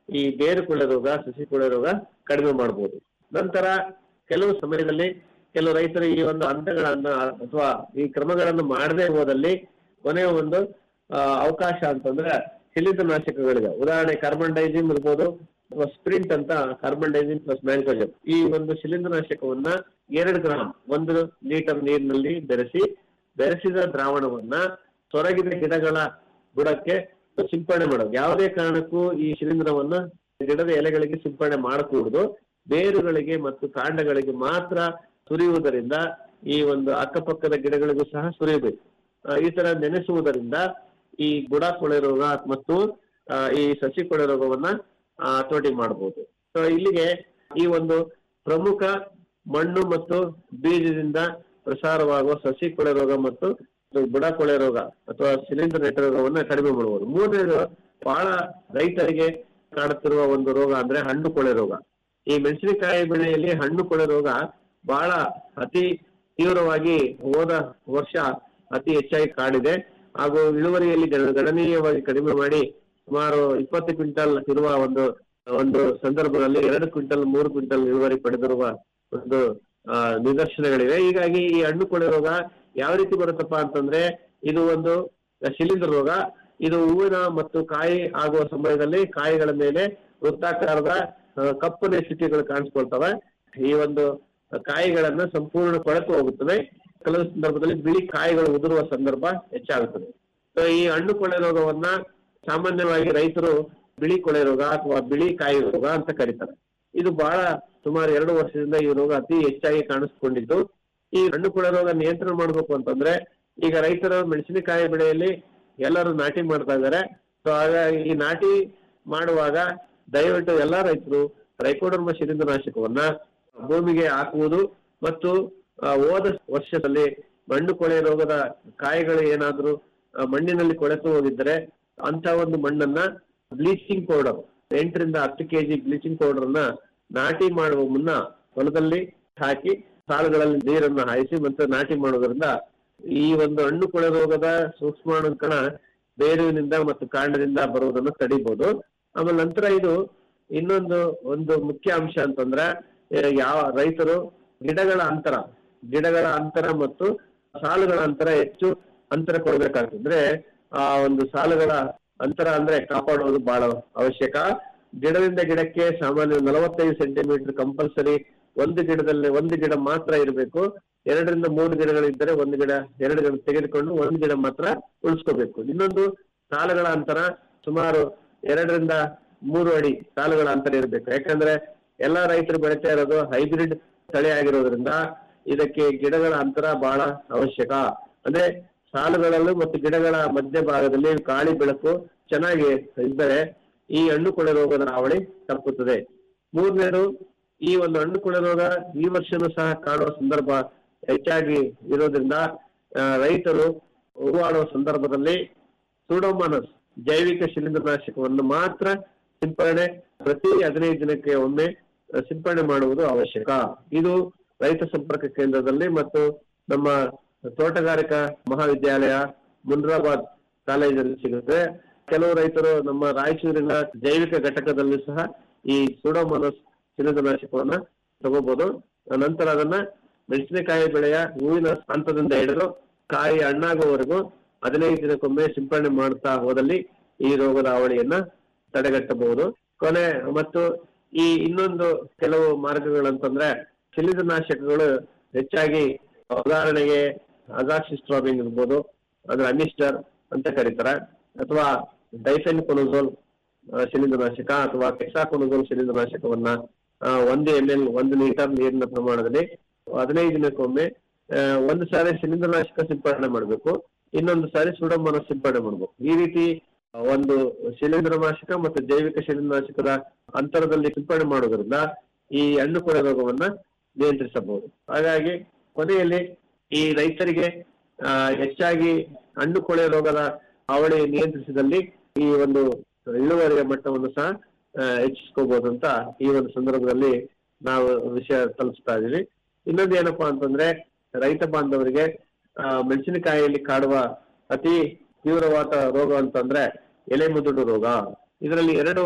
[SPEAKER 5] ಈ ಬೇರು ಕೊಳೆ ರೋಗ ಸಸಿ ಕೊಳೆ ರೋಗ ಕಡಿಮೆ ಮಾಡಬಹುದು ನಂತರ ಕೆಲವು ಸಮಯದಲ್ಲಿ ಕೆಲವು ರೈತರು ಈ ಒಂದು ಹಂತಗಳನ್ನ ಅಥವಾ ಈ ಕ್ರಮಗಳನ್ನು ಮಾಡದೇ ಹೋದಲ್ಲಿ ಕೊನೆಯ ಒಂದು ಆ, ಅವಕಾಶ ಅಂತಂದ್ರೆ ಶಿಲೀಂಧ್ರನಾಶಕಗಳಿದೆ ಉದಾಹರಣೆ ಕಾರ್ಬನ್ ಡೈಜಿಮ್ ಇರ್ಬೋದು ಅಥವಾ ಸ್ಪ್ರಿಂಟ್ ಅಂತ ಕಾರ್ಬನ್ ಡೈಜಿಮ್ ಪ್ಲಸ್ ಮ್ಯಾಂಕೋಜಮ್ ಈ ಒಂದು ಶಿಲೀಂಧ್ರನಾಶಕವನ್ನ ಎರಡು ಗ್ರಾಮ್ ಒಂದು ಲೀಟರ್ ನೀರಿನಲ್ಲಿ ಬೆರೆಸಿ ಬೆರೆಸಿದ ದ್ರಾವಣವನ್ನ ಸೊರಗಿದ ಗಿಡಗಳ ಬುಡಕ್ಕೆ ಸಿಂಪಡಣೆ ಮಾಡೋದು ಯಾವುದೇ ಕಾರಣಕ್ಕೂ ಈ ಶಿಲೀಂಧ್ರವನ್ನ ಗಿಡದ ಎಲೆಗಳಿಗೆ ಸಿಂಪಡಣೆ ಮಾಡಕೂಡದು ಬೇರುಗಳಿಗೆ ಮತ್ತು ಕಾಂಡಗಳಿಗೆ ಮಾತ್ರ ಸುರಿಯುವುದರಿಂದ ಈ ಒಂದು ಅಕ್ಕಪಕ್ಕದ ಗಿಡಗಳಿಗೂ ಸಹ ಸುರಿಯಬೇಕು ಆ, ಈ ತರ ನೆನೆಸುವುದರಿಂದ ಈ ಬುಡ ಕೊಳೆ ರೋಗ ಮತ್ತು ಆ, ಈ ಸಸಿ ಕೊಳೆ ರೋಗವನ್ನ ಆ, ಹತೋಟಿ ಮಾಡಬಹುದು ಸೊ ಇಲ್ಲಿಗೆ ಈ ಒಂದು ಪ್ರಮುಖ ಮಣ್ಣು ಮತ್ತು ಬೀಜದಿಂದ ಪ್ರಸಾರವಾಗುವ ಸಸಿ ಕೊಳೆ ರೋಗ ಮತ್ತು ಬುಡ ಕೊಳೆ ರೋಗ ಅಥವಾ ಸಿಲಿಂಡರ್ ನೆಟ್ಟ ರೋಗವನ್ನ ಕಡಿಮೆ ಮಾಡಬಹುದು ಮೂರನೇದು ಬಹಳ ರೈತರಿಗೆ ಕಾಡುತ್ತಿರುವ ಒಂದು ರೋಗ ಅಂದ್ರೆ ಹಣ್ಣು ಕೊಳೆ ರೋಗ ಈ ಮೆಣಸಿನಕಾಯಿ ಬೆಳೆಯಲ್ಲಿ ಹಣ್ಣು ಕೊಳೆ ರೋಗ ಬಹಳ ಅತಿ ತೀವ್ರವಾಗಿ ಹೋದ ವರ್ಷ ಅತಿ ಹೆಚ್ಚಾಗಿ ಕಾಡಿದೆ ಹಾಗೂ ಇಳುವರಿಯಲ್ಲಿ ಗಣ- ಗಣನೀಯವಾಗಿ ಕಡಿಮೆ ಮಾಡಿ ಸುಮಾರು ಇಪ್ಪತ್ತು ಕ್ವಿಂಟಲ್ ಇರುವ ಒಂದು ಒಂದು ಸಂದರ್ಭದಲ್ಲಿ ಎರಡು ಕ್ವಿಂಟಲ್ ಮೂರು ಕ್ವಿಂಟಲ್ ಇಳುವರಿ ಪಡೆದಿರುವ ಒಂದು ಆ, ನಿದರ್ಶನಗಳಿವೆ ಹೀಗಾಗಿ ಈ ಹಣ್ಣು ಕೊಳೆ ರೋಗ ಯಾವ ರೀತಿ ಬರುತ್ತಪ್ಪ ಅಂತಂದ್ರೆ ಇದು ಒಂದು ಶಿಲೀಂಧ್ರ ರೋಗ ಇದು ಹೂವಿನ ಮತ್ತು ಕಾಯಿ ಆಗುವ ಸಮಯದಲ್ಲಿ ಕಾಯಿಗಳ ಮೇಲೆ ವೃತ್ತಾಕಾರದ ಆ, ಕಪ್ಪನೆ ಚುಕ್ಕೆಗಳು ಕಾಣಿಸ್ಕೊಳ್ತವೆ ಈ ಒಂದು ಕಾಯಿಗಳನ್ನ ಸಂಪೂರ್ಣ ಕೊಳೆತು ಹೋಗುತ್ತವೆ ಕೆಲವು ಸಂದರ್ಭದಲ್ಲಿ ಬಿಳಿ ಕಾಯಿಗಳು ಉದುರುವ ಸಂದರ್ಭ ಹೆಚ್ಚಾಗುತ್ತದೆ ಸೊ ಈ ಹಣ್ಣು ಕೊಳೆ ರೋಗವನ್ನ ಸಾಮಾನ್ಯವಾಗಿ ರೈತರು ಬಿಳಿ ಕೊಳೆ ರೋಗ ಅಥವಾ ಬಿಳಿ ಕಾಯಿ ರೋಗ ಅಂತ ಕರೀತಾರೆ ಇದು ಬಹಳ ಸುಮಾರು ಎರಡು ವರ್ಷದಿಂದ ಈ ರೋಗ ಅತಿ ಹೆಚ್ಚಾಗಿ ಕಾಣಿಸ್ಕೊಂಡಿದ್ದು ಈ ಹಣ್ಣು ಕೊಳೆ ರೋಗ ನಿಯಂತ್ರಣ ಮಾಡಬೇಕು ಅಂತಂದ್ರೆ ಈಗ ರೈತರು ಮೆಣಸಿನಕಾಯಿ ಬೆಳೆಯಲ್ಲಿ ಎಲ್ಲರೂ ನಾಟಿ ಮಾಡ್ತಾ ಇದ್ದಾರೆ ಸೊ ಹಾಗಾಗಿ ಈ ನಾಟಿ ಮಾಡುವಾಗ ದಯವಿಟ್ಟು ಎಲ್ಲಾ ರೈತರು ಟ್ರೈಕೋಡರ್ಮ ಶಿಲೀಂಧ್ರನಾಶಕವನ್ನ ಭೂಮಿಗೆ ಹಾಕುವುದು ಮತ್ತು ಆ, ಹೋದ ವರ್ಷದಲ್ಲಿ ಮಣ್ಣು ಕೊಳೆ ರೋಗದ ಕಾಯಿಗಳು ಏನಾದ್ರೂ ಆ, ಮಣ್ಣಿನಲ್ಲಿ ಕೊಳೆತು ಹೋಗಿದ್ರೆ ಅಂತ ಒಂದು ಮಣ್ಣನ್ನ ಬ್ಲೀಚಿಂಗ್ ಪೌಡರ್ ಎಂಟರಿಂದ ಹತ್ತು ಕೆಜಿ ಬ್ಲೀಚಿಂಗ್ ಪೌಡರ್ ಅನ್ನ ನಾಟಿ ಮಾಡುವ ಮುನ್ನ ಹೊಲದಲ್ಲಿ ಹಾಕಿ ಸಾಲುಗಳಲ್ಲಿ ನೀರನ್ನ ಹಾಯಿಸಿ ಮತ್ತೆ ನಾಟಿ ಮಾಡೋದ್ರಿಂದ ಈ ಒಂದು ಹಣ್ಣು ಕೊಳೆ ರೋಗದ ಸೂಕ್ಷ್ಮಾಣು ಕಣ ಬೇರುವಿನಿಂದ ಮತ್ತು ಕಾಂಡದಿಂದ ಬರುವುದನ್ನು ತಡಿಬಹುದು ಆಮೇಲೆ ನಂತರ ಇದು ಇನ್ನೊಂದು ಒಂದು ಮುಖ್ಯ ಅಂಶ ಅಂತಂದ್ರೆ ಆ, ಯಾವ ರೈತರು ಗಿಡಗಳ ಅಂತರ ಗಿಡಗಳ ಅಂತರ ಮತ್ತು ಸಾಲುಗಳ ಅಂತರ ಹೆಚ್ಚು ಅಂತರ ಕೊಡ್ಬೇಕಾಗ್ತದ್ರೆ ಆ ಒಂದು ಸಾಲುಗಳ ಅಂತರ ಅಂದ್ರೆ ಕಾಪಾಡುವುದು ಬಹಳ ಅವಶ್ಯಕ ಗಿಡದಿಂದ ಗಿಡಕ್ಕೆ ಸಾಮಾನ್ಯ ನಲವತ್ತೈದು ಸೆಂಟಿಮೀಟರ್ ಕಂಪಲ್ಸರಿ ಒಂದು ಗಿಡದಲ್ಲಿ ಒಂದು ಗಿಡ ಮಾತ್ರ ಇರಬೇಕು ಎರಡರಿಂದ ಮೂರು ಗಿಡಗಳಿದ್ದರೆ ಒಂದು ಗಿಡ ಎರಡು ಗಿಡ ತೆಗೆದುಕೊಂಡು ಒಂದು ಗಿಡ ಮಾತ್ರ ಉಳಿಸ್ಕೋಬೇಕು ಇನ್ನೊಂದು ಸಾಲುಗಳ ಅಂತರ ಸುಮಾರು ಎರಡರಿಂದ ಮೂರು ಅಡಿ ಸಾಲುಗಳ ಅಂತರ ಇರಬೇಕು ಯಾಕಂದ್ರೆ ಎಲ್ಲಾ ರೈತರು ಬೆಳಿತಾ ಇರೋದು ಹೈಬ್ರಿಡ್ ತಳಿ ಆಗಿರೋದ್ರಿಂದ ಇದಕ್ಕೆ ಗಿಡಗಳ ಅಂತರ ಬಹಳ ಅವಶ್ಯಕ ಅಂದ್ರೆ ಸಾಲುಗಳಲ್ಲೂ ಮತ್ತು ಗಿಡಗಳ ಮಧ್ಯ ಭಾಗದಲ್ಲಿ ಗಾಳಿ ಬೆಳಕು ಚೆನ್ನಾಗಿ ಇದ್ದರೆ ಈ ಹಣ್ಣು ಕೊಳೆ ರೋಗದ ಹಾವಳಿ ತಪ್ಪುತ್ತದೆ ಮೂರನೇದು ಈ ಒಂದು ಹಣ್ಣು ಕೊಳೆ ರೋಗ ಈ ವರ್ಷನೂ ಸಹ ಕಾಡುವ ಸಂದರ್ಭ ಹೆಚ್ಚಾಗಿ ಇರೋದ್ರಿಂದ ಆ, ರೈತರು ಹೂವಾಡುವ ಸಂದರ್ಭದಲ್ಲಿ ಸೂಡೋಮಾನಸ್ ಜೈವಿಕ ಶಿಲೀಂಧ್ರನಾಶಕವನ್ನು ಮಾತ್ರ ಸಿಂಪರಣೆ ಪ್ರತಿ ಹದಿನೈದು ದಿನಕ್ಕೆ ಒಮ್ಮೆ ಆ, ಸಿಂಪರಣೆ ಮಾಡುವುದು ಅವಶ್ಯಕ ಇದು ರೈತ ಸಂಪರ್ಕ ಕೇಂದ್ರದಲ್ಲಿ ಮತ್ತು ನಮ್ಮ ತೋಟಗಾರಿಕಾ ಮಹಾವಿದ್ಯಾಲಯ ಮುನ್ರಾಬಾದ್ ಕಾಲೇಜಲ್ಲಿ ಸಿಗುತ್ತೆ ಕೆಲವು ರೈತರು ನಮ್ಮ ರಾಯಚೂರಿನ ಜೈವಿಕ ಘಟಕದಲ್ಲಿ ಸಹ ಈ ಸೂಡೋಮೋನಸ್ ಶಿಲೀಂಧ್ರನಾಶಕವನ್ನ ತಗೋಬಹುದು ನಂತರ ಅದನ್ನ ಮೆಣಸಿನಕಾಯಿ ಬೆಳೆಯ ಹೂವಿನ ಹಂತದಿಂದ ಹಿಡಿದು ಕಾಯಿ ಹಣ್ಣಾಗುವವರೆಗೂ ಹದಿನೈದು ದಿನಕ್ಕೊಮ್ಮೆ ಸಿಂಪರಣೆ ಮಾಡ್ತಾ ಹೋದಲ್ಲಿ ಈ ರೋಗದ ಹಾವಳಿಯನ್ನ ತಡೆಗಟ್ಟಬಹುದು ಕೊನೆ ಮತ್ತು ಈ ಇನ್ನೊಂದು ಕೆಲವು ಮಾರ್ಗಗಳಂತಂದ್ರೆ ಶಿಲೀಂಧ್ರನಾಶಕಗಳು ಹೆಚ್ಚಾಗಿ ಉದಾಹರಣೆಗೆ ಅಗಾಕ್ಸಿಸ್ಟ್ರಾಬಿನ್ ಇರ್ಬೋದು ಅಂದ್ರೆ ಅನಿಸ್ಟರ್ ಅಂತ ಕರೀತಾರೆ ಅಥವಾ ಡೈಫೆನ್ ಕೊನೋಸೋಲ್ ಶಿಲೀಂಧ್ರನಾಶಕ ಅಥವಾ ಟೆಕ್ಸಾಕೊನೋಸೋಲ್ ಶಿಲೀಂಧ್ರನಾಶಕವನ್ನ ಆ, ಒಂದು ಎಂ ಎಲ್ ಒಂದು ಲೀಟರ್ ನೀರಿನ ಪ್ರಮಾಣದಲ್ಲಿ ಹದಿನೈದು ದಿನಕ್ಕೊಮ್ಮೆ ಆ, ಒಂದು ಸಾರಿ ಶಿಲೀಂಧ್ರನಾಶಕ ಸಿಂಪಡಣೆ ಮಾಡಬೇಕು ಇನ್ನೊಂದು ಸಾರಿ ಸುಡಮನ ಸಿಂಪಡಣೆ ಮಾಡಬೇಕು ಈ ರೀತಿ ಒಂದು ಶಿಲೀಂಧ್ರನಾಶಕ ಮತ್ತು ಜೈವಿಕ ಶಿಲೀಂಧ್ರನಾಶಕದ ಅಂತರದಲ್ಲಿ ಸಿಂಪಡಣೆ ಮಾಡೋದ್ರಿಂದ ಈ ಹಣ್ಣು ಕೊಳೆ ರೋಗವನ್ನ ನಿಯಂತ್ರಿಸಬಹುದು ಹಾಗಾಗಿ ಕೊನೆಯಲ್ಲಿ ಈ ರೈತರಿಗೆ ಆ, ಹೆಚ್ಚಾಗಿ ಹಣ್ಣು ಕೊಳೆ ರೋಗದ ಹಾವಳಿ ನಿಯಂತ್ರಿಸಿದಲ್ಲಿ ಈ ಒಂದು ಇಳುವರಿಯ ಮಟ್ಟವನ್ನು ಸಹ ಆ, ಹೆಚ್ಚಿಸ್ಕೋಬಹುದು ಅಂತ ಈ ಒಂದು ಸಂದರ್ಭದಲ್ಲಿ ನಾವು ವಿಷಯ ತಲುಪಿಸ್ತಾ ಇದೀವಿ ಇನ್ನೊಂದು ಏನಪ್ಪಾ ಅಂತಂದ್ರೆ ರೈತ ಬಾಂಧವರಿಗೆ ಆ, ಮೆಣಸಿನಕಾಯಿಯಲ್ಲಿ ಕಾಡುವ ಅತಿ ತೀವ್ರವಾದ ರೋಗ ಅಂತಂದ್ರೆ ಎಲೆ ಮುದುಡು ರೋಗ ಇದರಲ್ಲಿ ಎರಡು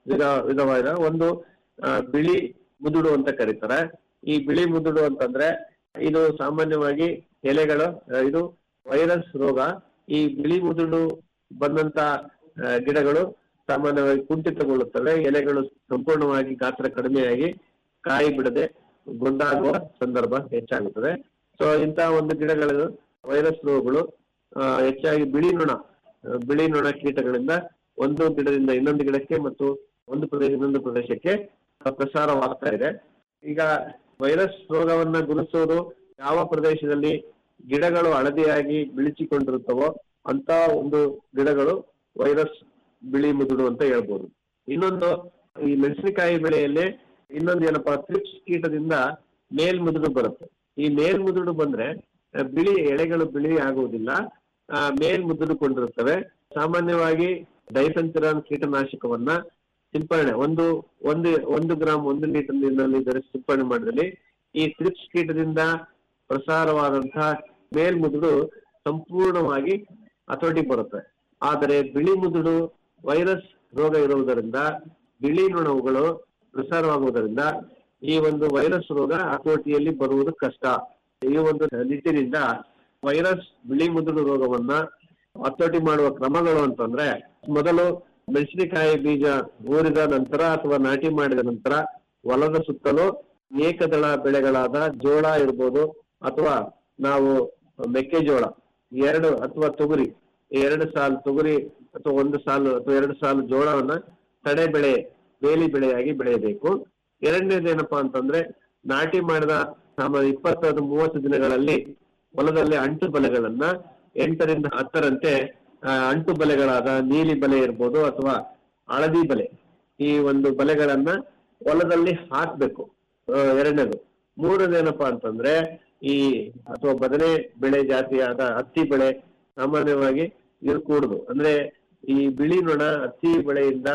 [SPEAKER 5] ವಿಧ ವಿಧವಾದ ಒಂದು ಆ, ಬಿಳಿ ಮುದುಡು ಅಂತ ಕರೀತಾರೆ ಈ ಬಿಳಿ ಮುದುಡು ಅಂತಂದ್ರೆ ಇದು ಸಾಮಾನ್ಯವಾಗಿ ಎಲೆಗಳು ಆ, ಇದು ವೈರಸ್ ರೋಗ ಈ ಬಿಳಿ ಮುದುಡು ಬಂದಂತ ಆ, ಗಿಡಗಳು ಸಾಮಾನ್ಯವಾಗಿ ಕುಂಠಿತಗೊಳ್ಳುತ್ತವೆ ಎಲೆಗಳು ಸಂಪೂರ್ಣವಾಗಿ ಗಾತ್ರ ಕಡಿಮೆಯಾಗಿ ಕಾಯಿ ಬಿಡದೆ ಗುಂಡಾಗುವ ಸಂದರ್ಭ ಹೆಚ್ಚಾಗುತ್ತದೆ ಸೊ ಇಂತಹ ಒಂದು ಗಿಡಗಳು ವೈರಸ್ ರೋಗಗಳು ಆ, ಹೆಚ್ಚಾಗಿ ಬಿಳಿ ನೊಣ ಆ, ಬಿಳಿ ನೊಣ ಕೀಟಗಳಿಂದ ಒಂದು ಗಿಡದಿಂದ ಇನ್ನೊಂದು ಗಿಡಕ್ಕೆ ಮತ್ತು ಒಂದು ಪ್ರದೇಶ ಇನ್ನೊಂದು ಪ್ರದೇಶಕ್ಕೆ ಆ, ಪ್ರಸಾರವಾಗ್ತಾ ಇದೆ ಈಗ ವೈರಸ್ ರೋಗವನ್ನ ಗುರುತಿಸೋದು ಯಾವ ಪ್ರದೇಶದಲ್ಲಿ ಗಿಡಗಳು ಹಳದಿಯಾಗಿ ಬಿಳಿಚಿಕೊಂಡಿರುತ್ತವೋ ಅಂತ ಒಂದು ಗಿಡಗಳು ವೈರಸ್ ಬಿಳಿ ಮುದುಡು ಅಂತ ಹೇಳ್ಬೋದು ಇನ್ನೊಂದು ಈ ಮೆಣಸಿನಕಾಯಿ ಬೆಳೆಯಲ್ಲಿ ಇನ್ನೊಂದು ಏನಪ್ಪಾ ತ್ರಿಪ್ಸ್ ಕೀಟದಿಂದ ಮೇಲ್ ಮುದುಡು ಬರುತ್ತೆ ಈ ಮೇಲ್ ಮುದುಡು ಬಂದ್ರೆ ಆ, ಬಿಳಿ ಎಳೆಗಳು ಬಿಳಿ ಆಗುವುದಿಲ್ಲ ಆ, ಮೇಲ್ ಮುದುಡುಕೊಂಡಿರುತ್ತವೆ ಸಾಮಾನ್ಯವಾಗಿ ಡೈಫೆನ್ಸಿರಾನ್ ಕೀಟನಾಶಕವನ್ನ ಸಿಂಪರಣೆ ಒಂದು ಒಂದು ಒಂದು ಗ್ರಾಮ್ ಒಂದು ಲೀಟರ್ ನೀರಿನಲ್ಲಿ ಬೆರೆಸಿ ಸಿಂಪರಣೆ ಮಾಡಿದಲ್ಲಿ ಈ ತ್ರಿಪ್ಸ್ ಕೀಟದಿಂದ ಪ್ರಸಾರವಾದಂತಹ ಮೇಲ್ಮುದುಡು ಸಂಪೂರ್ಣವಾಗಿ ಹತೋಟಿಗೆ ಬರುತ್ತೆ ಆದರೆ ಬಿಳಿ ಮುದುಡು ವೈರಸ್ ರೋಗ ಇರುವುದರಿಂದ ಬಿಳಿ ನೊಣವುಗಳು ಪ್ರಸಾರವಾಗುವುದರಿಂದ ಈ ಒಂದು ವೈರಸ್ ರೋಗ ಹತೋಟಿಯಲ್ಲಿ ಬರುವುದು ಕಷ್ಟ ಈ ಒಂದು ನಿಟ್ಟಿನಿಂದ ವೈರಸ್ ಬಿಳಿ ಮುದುಡು ರೋಗವನ್ನ ಹತೋಟಿ ಮಾಡುವ ಕ್ರಮಗಳು ಅಂತಂದ್ರೆ ಮೊದಲು ಮೆಣಸಿನಕಾಯಿ ಬೀಜ ಊರಿದ ನಂತರ ಅಥವಾ ನಾಟಿ ಮಾಡಿದ ನಂತರ ಹೊಲದ ಸುತ್ತಲೂ ಏಕದಳ ಬೆಳೆಗಳಾದ ಜೋಳ ಇರ್ಬೋದು ಅಥವಾ ನಾವು ಮೆಕ್ಕೆಜೋಳ ಎರಡು ಅಥವಾ ತೊಗರಿ ಎರಡು ಸಾಲು ತೊಗರಿ ಅಥವಾ ಒಂದು ಸಾಲು ಅಥವಾ ಎರಡು ಸಾಲು ಜೋಳವನ್ನ ತಡೆ ಬೆಳೆ ಬೇಲಿ ಬೆಳೆಯಾಗಿ ಬೆಳೆಯಬೇಕು ಎರಡನೇದು ಏನಪ್ಪಾ ಅಂತಂದ್ರೆ ನಾಟಿ ಮಾಡಿದ ಸಾಮಾನ್ಯ ಇಪ್ಪತ್ತೈದು ಮೂವತ್ತು ದಿನಗಳಲ್ಲಿ ಹೊಲದಲ್ಲಿ ಅಂಟು ಬಲೆಗಳನ್ನ ಎಂಟರಿಂದ ಹತ್ತರಂತೆ ಆ, ಅಂಟು ಬಲೆಗಳಾದ ನೀಲಿ ಬಲೆ ಇರ್ಬೋದು ಅಥವಾ ಹಳದಿ ಬಲೆ ಈ ಒಂದು ಬಲೆಗಳನ್ನ ಹೊಲದಲ್ಲಿ ಹಾಕ್ಬೇಕು ಆ, ಎರಡನೇದು ಮೂರನೇನಪ್ಪಾ ಅಂತಂದ್ರೆ ಈ ಅಥವಾ ಬದನೆ ಬೆಳೆ ಜಾತಿಯಾದ ಹತ್ತಿ ಬೆಳೆ ಸಾಮಾನ್ಯವಾಗಿ ಇರ್ಕೂಡುದು ಅಂದ್ರೆ ಈ ಬಿಳಿ ನೊಣ ಹತ್ತಿ ಬೆಳೆಯಿಂದ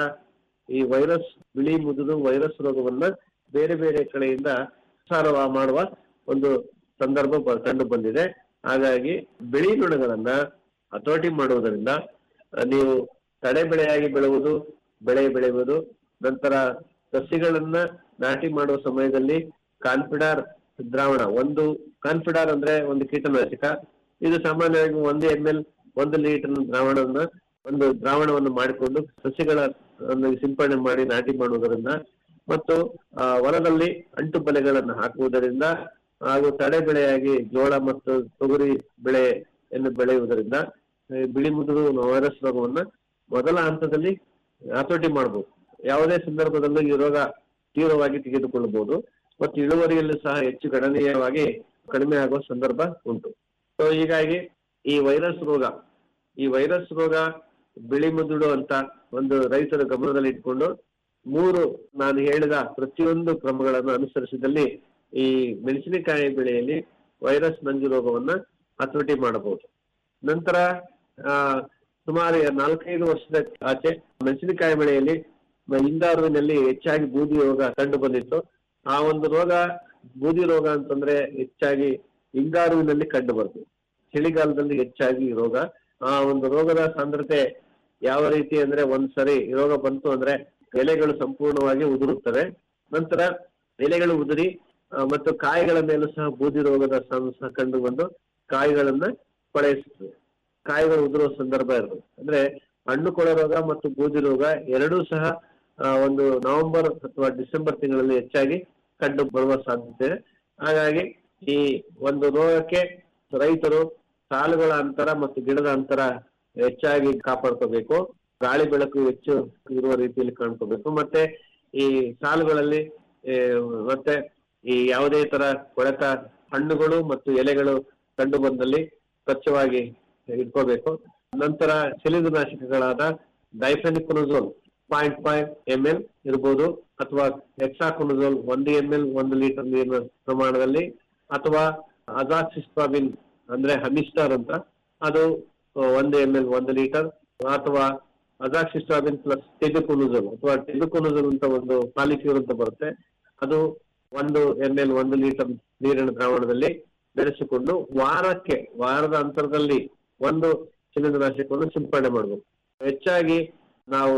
[SPEAKER 5] ಈ ವೈರಸ್ ಬಿಳಿ ಮುದುದು ವೈರಸ್ ರೋಗವನ್ನ ಬೇರೆ ಬೇರೆ ಕಡೆಯಿಂದ ಪ್ರಸಾರ ಮಾಡುವ ಒಂದು ಸಂದರ್ಭ ಬ- ಕಂಡು ಬಂದಿದೆ ಹಾಗಾಗಿ ಬಿಳಿ ನೊಣಗಳನ್ನ ಹತೋಟಿ ಮಾಡುವುದರಿಂದ ಆ, ನೀವು ತಡೆ ಬೆಳೆಯಾಗಿ ಬೆಳೆಯುವುದು ಬೆಳೆ ಬೆಳೆಯುವುದು ನಂತರ ಸಸಿಗಳನ್ನ ನಾಟಿ ಮಾಡುವ ಸಮಯದಲ್ಲಿ ಕಾನ್ಫಿಡಾರ್ ದ್ರಾವಣ ಒಂದು ಕಾನ್ಫಿಡಾರ್ ಅಂದ್ರೆ ಒಂದು ಕೀಟನಾಶಕ ಇದು ಸಾಮಾನ್ಯವಾಗಿ ಒಂದು ಎಂ ಎಲ್ ಒಂದು ಲೀಟರ್ ದ್ರಾವಣವನ್ನ ಒಂದು ದ್ರಾವಣವನ್ನು ಮಾಡಿಕೊಂಡು ಸಸಿಗಳ ಒಂದು ಸಿಂಪಡಣೆ ಮಾಡಿ ನಾಟಿ ಮಾಡುವುದರಿಂದ ಮತ್ತು ಆ, ಹೊಲದಲ್ಲಿ ಅಂಟು ಬಲೆಗಳನ್ನು ಹಾಕುವುದರಿಂದ ಹಾಗೂ ತಡೆ ಬೆಳೆಯಾಗಿ ಜೋಳ ಮತ್ತು ತೊಗರಿ ಬೆಳೆಯನ್ನು ಬೆಳೆಯುವುದರಿಂದ ಈ ಬಿಳಿ ಮುದುರು ವೈರಸ್ ರೋಗವನ್ನ ಮೊದಲ ಹಂತದಲ್ಲಿ ಹತೋಟಿ ಮಾಡಬಹುದು ಯಾವುದೇ ಸಂದರ್ಭದಲ್ಲೂ ಈ ರೋಗ ತೀವ್ರವಾಗಿ ತೆಗೆದುಕೊಳ್ಳಬಹುದು ಮತ್ತು ಇಳುವರಿಯಲ್ಲೂ ಸಹ ಹೆಚ್ಚು ಗಣನೀಯವಾಗಿ ಕಡಿಮೆ ಆಗುವ ಸಂದರ್ಭ ಉಂಟು ಸೊ ಹೀಗಾಗಿ ಈ ವೈರಸ್ ರೋಗ ಈ ವೈರಸ್ ರೋಗ ಬಿಳಿ ಮುದುಡು ಅಂತ ಒಂದು ರೈತರ ಗಮನದಲ್ಲಿ ಇಟ್ಕೊಂಡು ಮೂರು ನಾನು ಹೇಳಿದ ಪ್ರತಿಯೊಂದು ಕ್ರಮಗಳನ್ನು ಅನುಸರಿಸಿದಲ್ಲಿ ಈ ಮೆಣಸಿನಕಾಯಿ ಬೆಳೆಯಲ್ಲಿ ವೈರಸ್ ನಂಜು ರೋಗವನ್ನ ಹತೋಟಿ ಮಾಡಬಹುದು ನಂತರ ಆ, ಸುಮಾರು ನಾಲ್ಕೈದು ವರ್ಷದ ಆಚೆ ಮೆಣಸಿನಕಾಯಿ ಬೆಳೆಯಲ್ಲಿ ಮ- ಹಿಂಗಾರುವಿನಲ್ಲಿ ಹೆಚ್ಚಾಗಿ ಬೂದಿ ರೋಗ ಕಂಡು ಬಂದಿತ್ತು ಆ ಒಂದು ರೋಗ ಬೂದಿ ರೋಗ ಅಂತಂದ್ರೆ ಹೆಚ್ಚಾಗಿ ಹಿಂಗಾರುವಿನಲ್ಲಿ ಕಂಡು ಬರ್ತದೆ ಚಳಿಗಾಲದಲ್ಲಿ ಹೆಚ್ಚಾಗಿ ಈ ರೋಗ ಆ ಒಂದು ರೋಗದ ಸಾಂದ್ರತೆ ಯಾವ ರೀತಿ ಅಂದ್ರೆ ಒಂದ್ ಸರಿ ಈ ರೋಗ ಬಂತು ಅಂದ್ರೆ ಎಲೆಗಳು ಸಂಪೂರ್ಣವಾಗಿ ಉದುರುತ್ತವೆ ನಂತರ ಎಲೆಗಳು ಉದುರಿ ಆ, ಮತ್ತು ಕಾಯಿಗಳ ಮೇಲೂ ಸಹ ಬೂದಿ ರೋಗದ ಸಂ- ಸಹ ಕಂಡು ಬಂದು ಕಾಯಿಗಳನ್ನ ಕೊಳೆಯಿಸುತ್ತದೆ ಕಾಯಿಗಳು ಉದುರುವ ಸಂದರ್ಭ ಇರ್ತದೆ ಅಂದ್ರೆ ಹಣ್ಣು ಕೊಳೆ ರೋಗ ಮತ್ತು ಬೂದಿ ರೋಗ ಎರಡೂ ಸಹ ಆ, ಒಂದು ನವೆಂಬರ್ ಅಥವಾ ಡಿಸೆಂಬರ್ ತಿಂಗಳಲ್ಲಿ ಹೆಚ್ಚಾಗಿ ಕಂಡು ಬರುವ ಸಾಧ್ಯತೆ ಇದೆ ಹಾಗಾಗಿ ಈ ಒಂದು ರೋಗಕ್ಕೆ ರೈತರು ಸಾಲುಗಳ ಅಂತರ ಮತ್ತು ಗಿಡದ ಅಂತರ ಹೆಚ್ಚಾಗಿ ಕಾಪಾಡ್ಕೋಬೇಕು ಗಾಳಿ ಬೆಳಕು ಹೆಚ್ಚು ಇರುವ ರೀತಿಯಲ್ಲಿ ಕಾಣ್ಕೋಬೇಕು ಮತ್ತೆ ಈ ಸಾಲುಗಳಲ್ಲಿ ಏ, ಮತ್ತೆ ಈ ಯಾವುದೇ ತರ ಕೊಳೆತ ಹಣ್ಣುಗಳು ಮತ್ತು ಎಲೆಗಳು ಕಂಡು ಬಂದಲ್ಲಿ ಸ್ವಚ್ಛವಾಗಿ ಇಟ್ಕೋಬೇಕು ನಂತರ ಶಿಲೀಂಧ್ರನಾಶಕಗಳಾದ difenoconazole point five M L ಇರ್ಬೋದು ಅಥವಾ ಹೆಕ್ಸಾಕೊನಜೋಲ್ ಒಂದು ಎಂ ಎಲ್ ಒಂದು ಲೀಟರ್ ನೀರಿನ ಪ್ರಮಾಣದಲ್ಲಿ ಅಥವಾ ಅಜಾಕ್ಸಿಸ್ಟ್ರಾಬಿನ್ ಅಂದ್ರೆ ಹಮಿಸ್ಟಾರ್ ಅಂತ ಅದು ಆ, ಒಂದು ಎಂ ಎಲ್ ಒಂದು ಲೀಟರ್ ಅಥವಾ ಅಜಾಕ್ಸಿಸ್ಟ್ರಾಬಿನ್ ಪ್ಲಸ್ ಟೆಬಿಕೊನಜೋಲ್ ಅಥವಾ ಟೆಬಿಕೊನಜೋಲ್ ಅಂತ ಒಂದು ಪಾಲಿಕ್ಯೂರ್ ಅಂತ ಬರುತ್ತೆ ಅದು ಒಂದು ಎಂ ಎಲ್ ಒಂದು ಲೀಟರ್ ನೀರಿನ ದ್ರಾವಣದಲ್ಲಿ ಬೆರೆಸಿಕೊಂಡು ವಾರಕ್ಕೆ ವಾರದ ಅಂತರದಲ್ಲಿ ಒಂದು ಶಿಲೀಂಧ್ರನಾಶಕವನ್ನು ಸಿಂಪಡಣೆ ಮಾಡಬೇಕು ಹೆಚ್ಚಾಗಿ ನಾವು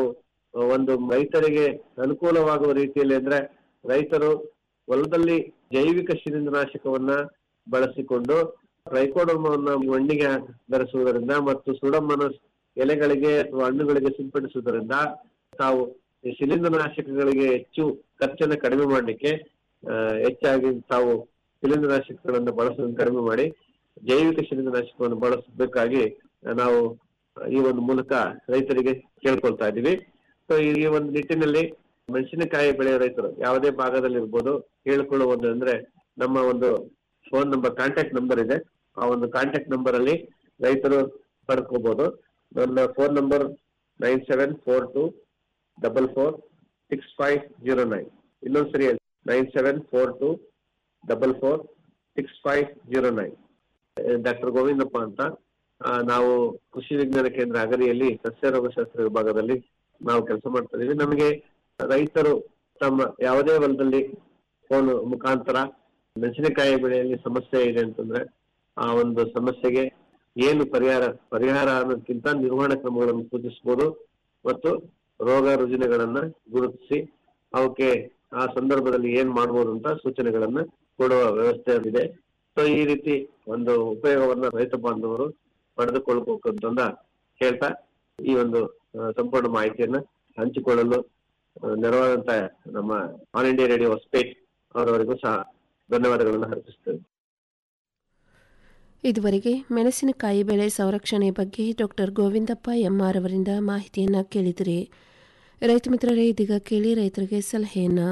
[SPEAKER 5] ಒಂದು ರೈತರಿಗೆ ಅನುಕೂಲವಾಗುವ ರೀತಿಯಲ್ಲಿ ಅಂದ್ರೆ ರೈತರು ಹೊಲದಲ್ಲಿ ಜೈವಿಕ ಶಿಲೀಂಧ್ರನಾಶಕವನ್ನ ಬಳಸಿಕೊಂಡು ಟ್ರೈಕೋಡರ್ಮವನ್ನ ಮಣ್ಣಿಗೆ ಬೆರೆಸುವುದರಿಂದ ಮತ್ತು ಸುಡಮನಸ್ ಎಲೆಗಳಿಗೆ ಅಥವಾ ಹಣ್ಣುಗಳಿಗೆ ಸಿಂಪಡಿಸುವುದರಿಂದ ತಾವು ಈ ಶಿಲೀಂಧ್ರನಾಶಕಗಳಿಗೆ ಹೆಚ್ಚು ಖರ್ಚನ್ನ ಕಡಿಮೆ ಮಾಡಲಿಕ್ಕೆ ಆ, ಹೆಚ್ಚಾಗಿ ತಾವು ಶಿಲೀಂಧ್ರನಾಶಕಗಳನ್ನು ಬಳಸುವುದನ್ನು ಕಡಿಮೆ ಮಾಡಿ ಜೈವಿಕ ಶಿಲೀಂಧ್ರನಾಶಕವನ್ನು ಬಳಸಬೇಕಾಗಿ ನಾವು ಈ ಒಂದು ಮೂಲಕ ರೈತರಿಗೆ ಕೇಳ್ಕೊಳ್ತಾ ಇದ್ದೀವಿ ಸೊ ಈ ಒಂದು ನಿಟ್ಟಿನಲ್ಲಿ ಮೆಣಸಿನಕಾಯಿ ಬೆಳೆಯೋ ರೈತರು ಯಾವುದೇ ಭಾಗದಲ್ಲಿ ಇರ್ಬೋದು ಕೇಳಿಕೊಳ್ಳುವುದು ಅಂದ್ರೆ ನಮ್ಮ ಒಂದು ಫೋನ್ ನಂಬರ್ ಕಾಂಟ್ಯಾಕ್ಟ್ ನಂಬರ್ ಇದೆ ಆ ಒಂದು ಕಾಂಟ್ಯಾಕ್ಟ್ ನಂಬರ್ ಅಲ್ಲಿ ರೈತರು ಪಡ್ಕೋಬಹುದು ನನ್ನ phone number nine seven four two double four six five zero nine ಇನ್ನೊಂದ್ಸರಿ nine seven four two double four six five zero nine doctor Govindappa ಅಂತ ಆ, ನಾವು ಕೃಷಿ ವಿಜ್ಞಾನ ಕೇಂದ್ರ ಅಗರಿಯಲ್ಲಿ ಸಸ್ಯ ರೋಗಶಾಸ್ತ್ರ ವಿಭಾಗದಲ್ಲಿ ನಾವು ಕೆಲಸ ಮಾಡ್ತಾ ಇದೀವಿ ನಮಗೆ ರೈತರು ತಮ್ಮ ಯಾವುದೇ ಹೊಲದಲ್ಲಿ ಫೋನ್ ಮುಖಾಂತರ ಮೆಣಸಿನಕಾಯಿ ಬೆಳೆಯಲ್ಲಿ ಸಮಸ್ಯೆ ಇದೆ ಅಂತಂದ್ರೆ ಆ ಒಂದು ಸಮಸ್ಯೆಗೆ ಏನು ಪರಿಹಾರ ಪರಿಹಾರ ಅನ್ನೋದಕ್ಕಿಂತ ನಿರ್ವಹಣಾ ಕ್ರಮಗಳನ್ನು ಸೂಚಿಸಬಹುದು ಮತ್ತು ರೋಗ ರುಜಿನಗಳನ್ನ ಗುರುತಿಸಿ ಅವಕ್ಕೆ ಆ ಸಂದರ್ಭದಲ್ಲಿ ಏನ್ ಮಾಡ್ಬೋದು ಅಂತ ಸೂಚನೆಗಳನ್ನ ಕೊಡುವ ವ್ಯವಸ್ಥೆ ಇದೆ ಸೊ ಈ ರೀತಿ ಒಂದು ಉಪಯೋಗವನ್ನ ರೈತ ಬಾಂಧವರು ಪಡೆದುಕೊಳ್ಬೇಕು ಅಂತ ಹೇಳ್ತಾ ಈ ಒಂದು ಆ, ಸಂಪೂರ್ಣ ಮಾಹಿತಿಯನ್ನ ಹಂಚಿಕೊಳ್ಳಲು ಆ, ನೆರವಾದಂತ ನಮ್ಮ ಆಲ್ ಇಂಡಿಯಾ ರೇಡಿಯೋ ಹೊಸಪೇಟ್ ಅವರವರಿಗೂ ಸಹ ಧನ್ಯವಾದಗಳನ್ನು ಅರ್ಪಿಸ್ತೇವೆ
[SPEAKER 4] ಇದುವರೆಗೆ ಮೆಣಸಿನಕಾಯಿ ಬೆಳೆ ಸಂರಕ್ಷಣೆ ಬಗ್ಗೆ ಡಾಕ್ಟರ್ ಗೋವಿಂದಪ್ಪ ಎಂಆರ್ ಅವರಿಂದ ಮಾಹಿತಿಯನ್ನ ಕೇಳಿದಿರಿ ರೈತ ಮಿತ್ರರೇ ಇದೀಗ ಕೇಳಿ ರೈತರಿಗೆ ಸಲಹೆಯನ್ನ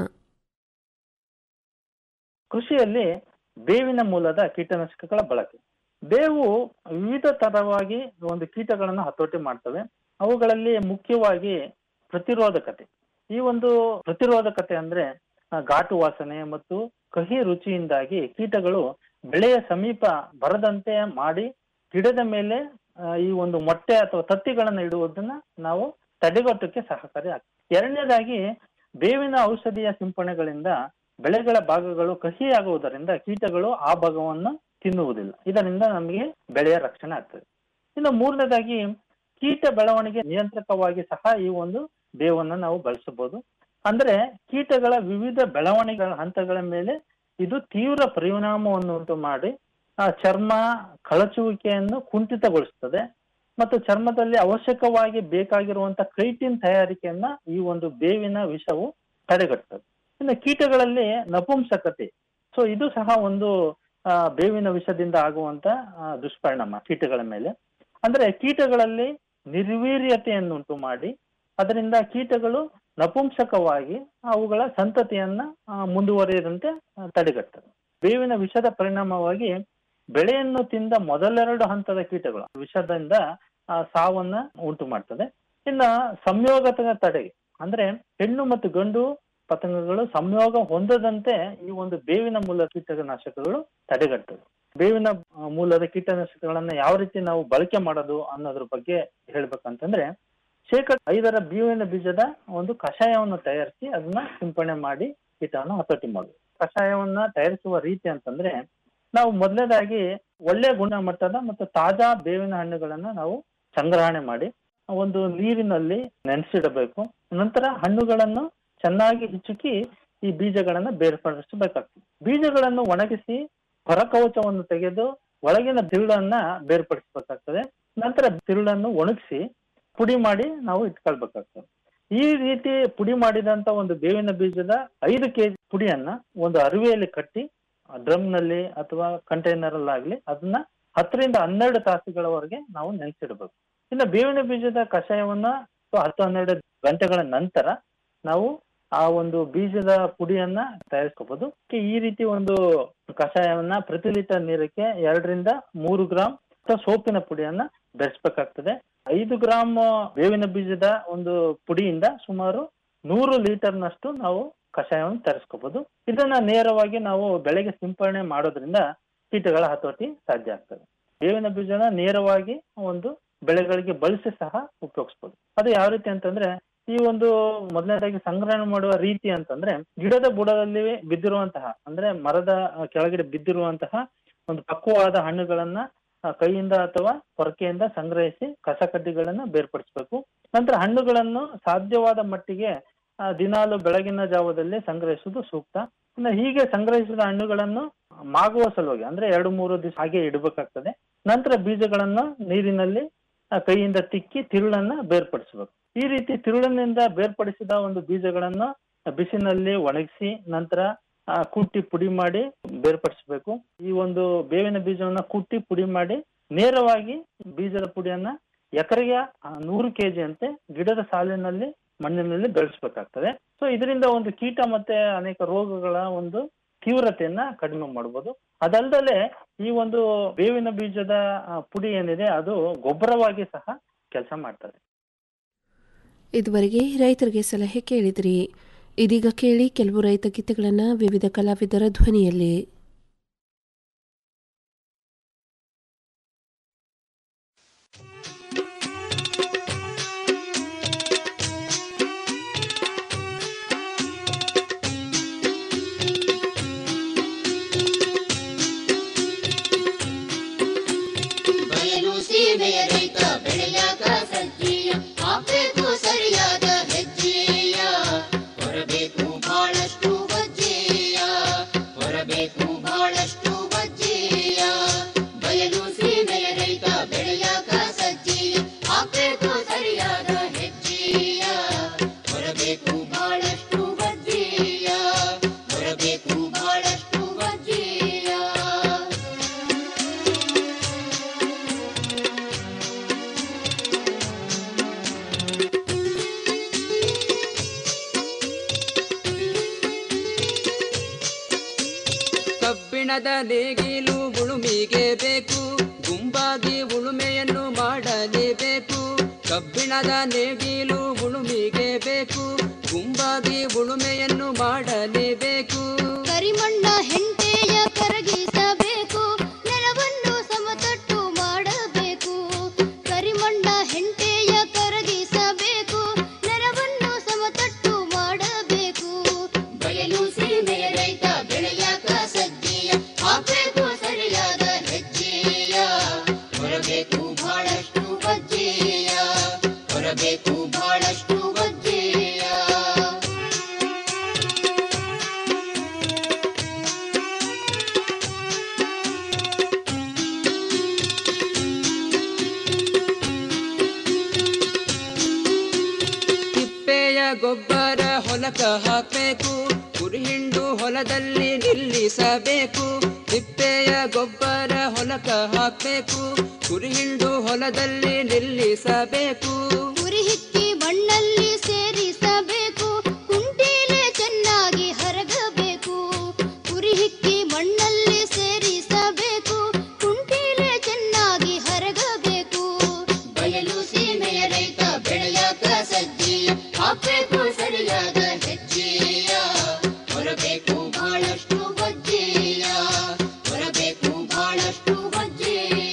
[SPEAKER 6] ಕೃಷಿಯಲ್ಲಿ ಬೇವಿನ ಮೂಲದ ಕೀಟನಾಶಕಗಳ ಬಳಕೆ ಬೇವು ವಿವಿಧ ತರವಾಗಿ ಒಂದು ಕೀಟಗಳನ್ನು ಹತೋಟಿ ಮಾಡ್ತವೆ ಅವುಗಳಲ್ಲಿ ಮುಖ್ಯವಾಗಿ ಪ್ರತಿರೋಧಕತೆ ಈ ಒಂದು ಪ್ರತಿರೋಧಕತೆ ಅಂದ್ರೆ ಆ, ಘಾಟು ವಾಸನೆ ಮತ್ತು ಕಹಿ ರುಚಿಯಿಂದಾಗಿ ಕೀಟಗಳು ಬೆಳೆಯ ಸಮೀಪ ಬರದಂತೆ ಮಾಡಿ ಗಿಡದ ಮೇಲೆ ಆ, ಈ ಒಂದು ಮೊಟ್ಟೆ ಅಥವಾ ತತ್ತಿಗಳನ್ನು ಇಡುವುದನ್ನ ನಾವು ತಡೆಗಟ್ಟಕ್ಕೆ ಸಹಕಾರಿ ಆಗ್ತದೆ ಎರಡನೇದಾಗಿ ಬೇವಿನ ಔಷಧಿಯ ಸಿಂಪರಣೆಗಳಿಂದ ಬೆಳೆಗಳ ಭಾಗಗಳು ಕಹಿಯಾಗುವುದರಿಂದ ಕೀಟಗಳು ಆ ಭಾಗವನ್ನು ತಿನ್ನುವುದಿಲ್ಲ ಇದರಿಂದ ನಮಗೆ ಬೆಳೆಯ ರಕ್ಷಣೆ ಆಗ್ತದೆ ಇನ್ನು ಮೂರನೇದಾಗಿ ಕೀಟ ಬೆಳವಣಿಗೆ ನಿಯಂತ್ರಕವಾಗಿ ಸಹ ಈ ಒಂದು ಬೇವನ್ನು ನಾವು ಬಳಸಬಹುದು ಅಂದ್ರೆ ಕೀಟಗಳ ವಿವಿಧ ಬೆಳವಣಿಗೆಗಳ ಹಂತಗಳ ಮೇಲೆ ಇದು ತೀವ್ರ ಪರಿಣಾಮವನ್ನು ಉಂಟು ಮಾಡಿ ಆ ಚರ್ಮ ಕಳಚುವಿಕೆಯನ್ನು ಕುಂಠಿತಗೊಳಿಸ್ತದೆ ಮತ್ತು ಚರ್ಮದಲ್ಲಿ ಅವಶ್ಯಕವಾಗಿ ಬೇಕಾಗಿರುವಂತ ಕ್ರೈಟಿನ್ ತಯಾರಿಕೆಯನ್ನ ಈ ಒಂದು ಬೇವಿನ ವಿಷವು ತಡೆಗಟ್ಟುತ್ತದೆ ಇನ್ನು ಕೀಟಗಳಲ್ಲಿ ನಪುಂಸಕತೆ ಸೊ ಇದು ಸಹ ಒಂದು ಆ, ಬೇವಿನ ವಿಷದಿಂದ ಆಗುವಂತ ಆ, ದುಷ್ಪರಿಣಾಮ ಕೀಟಗಳ ಮೇಲೆ ಅಂದ್ರೆ ಕೀಟಗಳಲ್ಲಿ ನಿರ್ವೀರ್ಯತೆಯನ್ನುಂಟು ಮಾಡಿ ಅದರಿಂದ ಕೀಟಗಳು ನಪುಂಸಕವಾಗಿ ಅವುಗಳ ಸಂತತಿಯನ್ನ ಆ, ಮುಂದುವರಿಯದಂತೆ ಆ, ತಡೆಗಟ್ಟುತ್ತದೆ ಬೇವಿನ ವಿಷದ ಪರಿಣಾಮವಾಗಿ ಬೆಳೆಯನ್ನು ತಿಂದ ಮೊದಲೆರಡು ಹಂತದ ಕೀಟಗಳು ವಿಷದಿಂದ ಆ, ಸಾವನ್ನ ಉಂಟು ಮಾಡ್ತದೆ ಇನ್ನ ಸಂಯೋಗದ ತಡೆಗೆ ಅಂದ್ರೆ ಹೆಣ್ಣು ಮತ್ತು ಗಂಡು ಪತಂಗಗಳು ಸಂಯೋಗ ಹೊಂದದಂತೆ ಈ ಒಂದು ಬೇವಿನ ಮೂಲ ಕೀಟನಾಶಕಗಳು ತಡೆಗಟ್ಟುದು ಬೇವಿನ ಆ, ಮೂಲದ ಕೀಟನಾಶಕಗಳನ್ನ ಯಾವ ರೀತಿ ನಾವು ಬಳಕೆ ಮಾಡೋದು ಅನ್ನೋದ್ರ ಬಗ್ಗೆ ಹೇಳ್ಬೇಕಂತಂದ್ರೆ ಶೇಕಡ ಐದರ ಬೇವಿನ ಬೀಜದ ಒಂದು ಕಷಾಯವನ್ನು ತಯಾರಿಸಿ ಅದನ್ನ ಸಿಂಪಡಣೆ ಮಾಡಿ ಕೀಟವನ್ನು ಹತೋಟಿ ಮಾಡುದು ಕಷಾಯವನ್ನ ತಯಾರಿಸುವ ರೀತಿ ಅಂತಂದ್ರೆ ನಾವು ಮೊದಲನೇದಾಗಿ ಒಳ್ಳೆ ಗುಣಮಟ್ಟದ ಮತ್ತು ತಾಜಾ ಬೇವಿನ ಹಣ್ಣುಗಳನ್ನ ನಾವು ಸಂಗ್ರಹಣೆ ಮಾಡಿ ಒಂದು ನೀರಿನಲ್ಲಿ ನೆನೆಸಿಡಬೇಕು ನಂತರ ಹಣ್ಣುಗಳನ್ನು ಚೆನ್ನಾಗಿ ಹಿಚುಕಿ ಈ ಬೀಜಗಳನ್ನ ಬೇರ್ಪಡಿಸಬೇಕಾಗ್ತದೆ ಬೀಜಗಳನ್ನು ಒಣಗಿಸಿ ಹೊರಕವಚವನ್ನು ತೆಗೆದು ಒಳಗಿನ ತಿರುಳನ್ನ ಬೇರ್ಪಡಿಸಬೇಕಾಗ್ತದೆ ನಂತರ ತಿರುಳನ್ನು ಒಣಗಿಸಿ ಪುಡಿ ಮಾಡಿ ನಾವು ಇಟ್ಕೊಳ್ಬೇಕಾಗ್ತದೆ ಈ ರೀತಿ ಪುಡಿ ಮಾಡಿದಂತ ಒಂದು ಬೇವಿನ ಬೀಜದ ಐದು ಕೆಜಿ ಪುಡಿಯನ್ನ ಒಂದು ಅರಿವೆಯಲ್ಲಿ ಕಟ್ಟಿ ಡ್ರಮ್ ನಲ್ಲಿ ಅಥವಾ ಕಂಟೈನರ್ ಅಲ್ಲಾಗ್ಲಿ ಅದನ್ನ ಹತ್ತರಿಂದ ಹನ್ನೆರಡು ತಾಸುಗಳವರೆಗೆ ನಾವು ನೆನೆಸಿಡಬೇಕು ಇನ್ನು ಬೇವಿನ ಬೀಜದ ಕಷಾಯವನ್ನ ಅಥವಾ ಹತ್ತು ಹನ್ನೆರಡು ಗಂಟೆಗಳ ನಂತರ ನಾವು ಆ ಒಂದು ಬೀಜದ ಪುಡಿಯನ್ನ ತಯಾರಿಸ್ಕೋಬಹುದು ಈ ರೀತಿ ಒಂದು ಕಷಾಯವನ್ನ ಪ್ರತಿ ಲೀಟರ್ ನೀರಕ್ಕೆ ಎರಡರಿಂದ ಮೂರು ಗ್ರಾಂ ಅಥವಾ ಸೋಪಿನ ಪುಡಿಯನ್ನ ಬೆರೆಸ್ಬೇಕಾಗ್ತದೆ ಐದು ಗ್ರಾಮ್ ಬೇವಿನ ಬೀಜದ ಒಂದು ಪುಡಿಯಿಂದ ಸುಮಾರು ನೂರು ಲೀಟರ್ನಷ್ಟು ನಾವು ಕಷಾಯವನ್ನು ತರಿಸ್ಕೋಬಹುದು ಇದನ್ನ ನೇರವಾಗಿ ನಾವು ಬೆಳೆಗೆ ಸಿಂಪರಣೆ ಮಾಡೋದ್ರಿಂದ ಕೀಟಗಳ ಹತೋಟಿ ಸಾಧ್ಯ ಆಗ್ತದೆ ಬೇವಿನ ಬೀಜನ ನೇರವಾಗಿ ಒಂದು ಬೆಳೆಗಳಿಗೆ ಬಳಸಿ ಸಹ ಉಪಯೋಗಿಸ್ಬೋದು ಅದು ಯಾವ ರೀತಿ ಅಂತಂದ್ರೆ ಈ ಒಂದು ಮೊದಲನೇದಾಗಿ ಸಂಗ್ರಹಣೆ ಮಾಡುವ ರೀತಿ ಅಂತಂದ್ರೆ ಗಿಡದ ಬುಡದಲ್ಲಿ ಬಿದ್ದಿರುವಂತಹ ಅಂದ್ರೆ ಮರದ ಆ, ಕೆಳಗಡೆ ಬಿದ್ದಿರುವಂತಹ ಒಂದು ಪಕ್ವವಾದ ಹಣ್ಣುಗಳನ್ನ ಆ, ಕೈಯಿಂದ ಅಥವಾ ಹೊರಕೆಯಿಂದ ಸಂಗ್ರಹಿಸಿ ಕಸ ಕಡ್ಡಿಗಳನ್ನ ಬೇರ್ಪಡಿಸಬೇಕು ನಂತರ ಹಣ್ಣುಗಳನ್ನು ಸಾಧ್ಯವಾದ ಮಟ್ಟಿಗೆ ಆ, ದಿನಾಲು ಬೆಳಗಿನ ಜಾವದಲ್ಲಿ ಸಂಗ್ರಹಿಸುವುದು ಸೂಕ್ತ ಇನ್ನು ಹೀಗೆ ಸಂಗ್ರಹಿಸಿದ ಹಣ್ಣುಗಳನ್ನು ಮಾಗುವ ಸಲುವಾಗಿ ಅಂದ್ರೆ ಎರಡು ಮೂರು ದಿವಸ ಹಾಗೆ ಇಡಬೇಕಾಗ್ತದೆ ನಂತರ ಬೀಜಗಳನ್ನು ನೀರಿನಲ್ಲಿ ಆ, ಕೈಯಿಂದ ತಿಕ್ಕಿ ತಿರುಳನ್ನ ಬೇರ್ಪಡಿಸಬೇಕು ಈ ರೀತಿ ತಿರುಳಿನಿಂದ ಬೇರ್ಪಡಿಸಿದ ಒಂದು ಬೀಜಗಳನ್ನು ಬಿಸಿನಲ್ಲಿ ಒಣಗಿಸಿ ನಂತರ ಆ, ಕುಟ್ಟಿ ಪುಡಿ ಮಾಡಿ ಬೇರ್ಪಡಿಸಬೇಕು ಈ ಒಂದು ಬೇವಿನ ಬೀಜವನ್ನ ಕುಟ್ಟಿ ಪುಡಿ ಮಾಡಿ ನೇರವಾಗಿ ಬೀಜದ ಪುಡಿಯನ್ನ ಎಕರೆಗೆ ಆ, ನೂರು ಕೆಜಿ ಅಂತೆ ಗಿಡದ ಸಾಲಿನಲ್ಲಿ ಮಣ್ಣಿನಲ್ಲಿ ಬೆಳೆಸಬೇಕಾಗ್ತದೆ ಸೊ ಇದರಿಂದ ಒಂದು ಕೀಟ ಮತ್ತೆ ಅನೇಕ ರೋಗಗಳ ಒಂದು ತೀವ್ರತೆಯನ್ನ ಕಡಿಮೆ ಮಾಡಬಹುದು ಅದಲ್ದಲೆ ಈ ಒಂದು ಬೇವಿನ ಬೀಜದ ಆ, ಪುಡಿ ಏನಿದೆ ಅದು ಗೊಬ್ಬರವಾಗಿ ಸಹ ಕೆಲಸ ಮಾಡ್ತದೆ
[SPEAKER 4] ಇದುವರೆಗೆ ರೈತರಿಗೆ ಸಲಹೆ ಕೇಳಿದ್ರಿ ಇದೀಗ ಕೇಳಿ ಕೆಲವು ರೈತ ಗೀತೆಗಳನ್ನು ವಿವಿಧ ಕಲಾವಿದರ ಧ್ವನಿಯಲ್ಲಿ
[SPEAKER 7] ಬಯಲು ಸೀಮೆಯ ರೈತ ಬೆಳೆಯಾಗ ಸಜ್ಜೀಯ ಹಾಕಬೇಕು ಸರಿಯಾದ ಹೆಜ್ಜೆಯ ಹೊರಬೇಕು ಬಹಳಷ್ಟು ವಜ್ಜೆಯ ಹೊರಬೇಕು ಬಹಳಷ್ಟು ವಜ್ಜೆಯ ಬಯಲು ಸೀಮೆಯ ರೈತ ಬೆಳೆಯಾಗ ಸಜ್ಜೀಯ ಹಾಕಬೇಕು ಸರಿಯಾದ ಹೆಜ್ಜೆಯ ಹೊರಬೇಕು ಬಹಳಷ್ಟು ವಜ್ಜೆಯ ಹೊರಬೇಕು ಬಹಳಷ್ಟು ವಜ್ಜೆಯ
[SPEAKER 8] ಕಬ್ಬಿಣದ ನೇಗಿಲು ಉಳುಮಿಗೆ ಬೇಕು ಗುಂಪಾಗಿ ಉಳುಮೆಯನ್ನು ಮಾಡಲೇಬೇಕು ಕಬ್ಬಿಣದ ನೇಗಿಲು ಉಳುಮಿಗೆ ಬೇಕು ಗುಂಪಾಗಿ ಉಳುಮೆಯನ್ನು ಮಾಡಲೇಬೇಕು
[SPEAKER 7] ಕರಿಮಣ್ಣ ಹೆಂಟೆಯ ಕರಗಿಸಬೇಕು ನೆಲವನ್ನು ಸಮತಟ್ಟು ಮಾಡಬೇಕು ಕರಿಮಣ್ಣ ಹೆಂಟೆಯ ಕರಗಿಸಬೇಕು ನೆಲವನ್ನು ಸಮತಟ್ಟು ಮಾಡಬೇಕು ಬಯಲು ಸೀಮೆಯ ರೈತ ಬೆಳೆಯಾಕ ಸಜ್ಜೆಯ ಹಾಕಬೇಕು ಸರಿಯಾದ ಹೆಜ್ಜೆಯ ಹೊರಬೇಕು ಬಹಳಷ್ಟು ವಜ್ಜೆಯ ಹೊರಬೇಕು ಬಹಳಷ್ಟು ವಜ್ಜೆಯ
[SPEAKER 8] ತಿಪ್ಪೆಯ ಗೊಬ್ಬರ ಹೊಲಕ ಹಾಕಬೇಕು ಕುರಿಹಿಂಡು ಹೊಲದಲ್ಲಿ ನಿಲ್ಲಿಸಬೇಕು ತಿಪ್ಪೆಯ ಗೊಬ್ಬರ ಹೊಲಕ ಹಾಕಬೇಕು ಕುರಿಹಿಂಡು ಹೊಲದಲ್ಲಿ ನಿಲ್ಲಿಸಬೇಕು
[SPEAKER 7] ಉರಿ ಹಿಕ್ಕಿ ಮಣ್ಣಲ್ಲಿ ಸೇರಿಸಬೇಕು ಕುಂಟೀಲೆ ಚೆನ್ನಾಗಿ ಹರಗಬೇಕು ಉರಿ ಹಿಕ್ಕಿ ಮಣ್ಣಲ್ಲಿ ಸೇರಿಸಬೇಕು ಕುಂಟೀಲೆ ಚೆನ್ನಾಗಿ ಹರಗಬೇಕು ಬಯಲು ಸೀಮೆಯ ರೈತ ಬೆಳೆಯಾಕ ಸಜ್ಜೆಯ ಹಾಕಬೇಕು ಸರಿಯಾದ ಹೆಜ್ಜೆಯ ಹೊರಬೇಕು ಬಹಳಷ್ಟು ವಜ್ಜೆಯ ಹೊರಬೇಕು ಬಹಳಷ್ಟು ವಜ್ಜೆಯ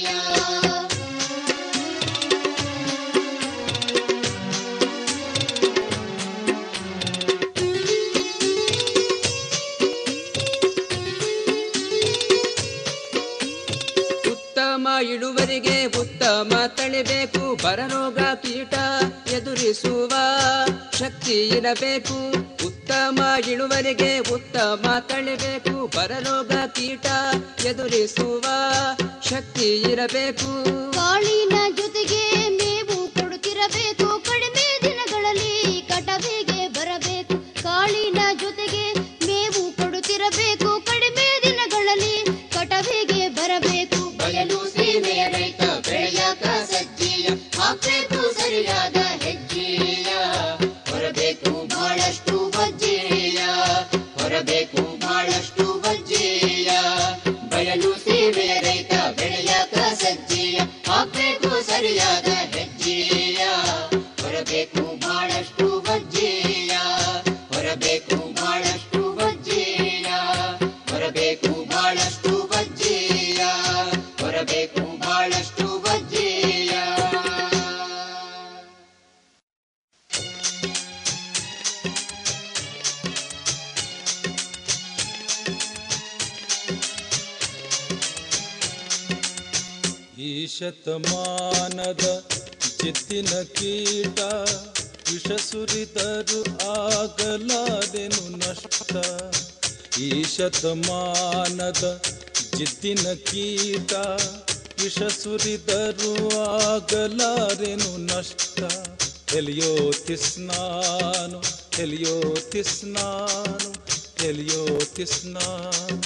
[SPEAKER 8] ಉತ್ತಮ ಇಳುವರಿಗೆ ಉತ್ತಮ ತಳಿಬೇಕು ಬರರೋಗ ಕೀಟ ಎದುರಿಸುವ ಶಕ್ತಿ ಇರಬೇಕು ಉತ್ತಮ ಇಳುವರಿಗೆ ಉತ್ತಮ ತಳಿಬೇಕು ಬರರೋಗ ಕೀಟ ಎದುರಿಸುವ ಶಕ್ತಿ ಇರಬೇಕು
[SPEAKER 7] ಕಾಳಿನ ಜೊತೆಗೆ ಮೇವು ಕೊಡುತ್ತಿರಬೇಕು ಕಡಿಮೆ ದಿನಗಳಲ್ಲಿ ಕಟವಿಗೆ ಬರಬೇಕು ಕಾಳಿನ ಜೊತೆಗೆ ಮೇವು ಕೊಡುತ್ತಿರಬೇಕು ಕಡಿಮೆ ದಿನಗಳಲ್ಲಿ ಕಟವಿಗೆ ಬರಬೇಕು ಬಯಲು ಸೀಮೆಯ ರೈತ ಬೆಳೆಯಾಕ ಸಜ್ಜೆಯ ಹಾಕಬೇಕು ಸರಿಯಾದ ಹೆಜ್ಜೆಯ ಹೊರಬೇಕು ಬಹಳಷ್ಟು ವಜ್ಜೆಯ ಹೊರಬೇಕು ಬಹಳಷ್ಟು ವಜ್ಜೆಯ ಬಯಲು ಸೀಮೆಯ ರೈತ ಬೆಳೆಯಾಕ ಸಜ್ಜೆಯ ಹಾಕಬೇಕು ಸರಿಯಾದ ಹೆಜ್ಜೆಯ ಹೊರಬೇಕು ಬಹಳಷ್ಟು ವಜ್ಜೆಯ ಹೊರಬೇಕು ಬಹಳಷ್ಟು ವಜ್ಜೆಯ ಹೊರಬೇಕು ಬಹಳಷ್ಟು ವಜ್ಜೆಯ ಹೊರಬೇಕು ಬಹಳಷ್ಟು ವಜ್ಜೆಯ
[SPEAKER 9] ಈ ಶತಮಾನದ ಜಿತ್ತಿನ ಕೀಟ ವಿಷ ಸುರಿದರು ಆಗಲಾರೆನು ನಷ್ಟ ಈ ಶತಮಾನದ ಜಿತ್ತಿನ ಕೀಟ ವಿಷ ಸುರಿದರು ಆಗಲಾರೆನು ನಷ್ಟ ಎಲಿಯೋ ತಿಸ್ನಾನು ಎಲಿಯೋ ತಿಸ್ನಾನು ಎಲಿಯೋ ತಿಸ್ನಾನು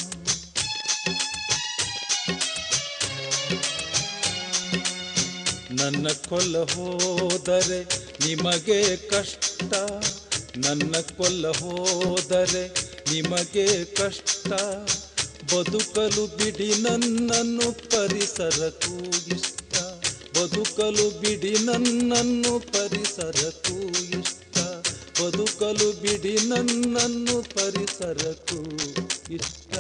[SPEAKER 9] ನನ್ನ ಕೊಲ್ಲ ಹೋದರೆ ನಿಮಗೆ ಕಷ್ಟ ನನ್ನ ಕೊಲ್ಲ ಹೋದರೆ ನಿಮಗೆ ಕಷ್ಟ ಬದುಕಲು ಬಿಡಿ ನನ್ನನ್ನು ಪರಿಸರಕ್ಕೂ ಇಷ್ಟ ಬದುಕಲು ಬಿಡಿ ನನ್ನನ್ನು ಪರಿಸರಕ್ಕೂ ಇಷ್ಟ ಬದುಕಲು ಬಿಡಿ ನನ್ನನ್ನು ಪರಿಸರಕ್ಕೂ ಇಷ್ಟ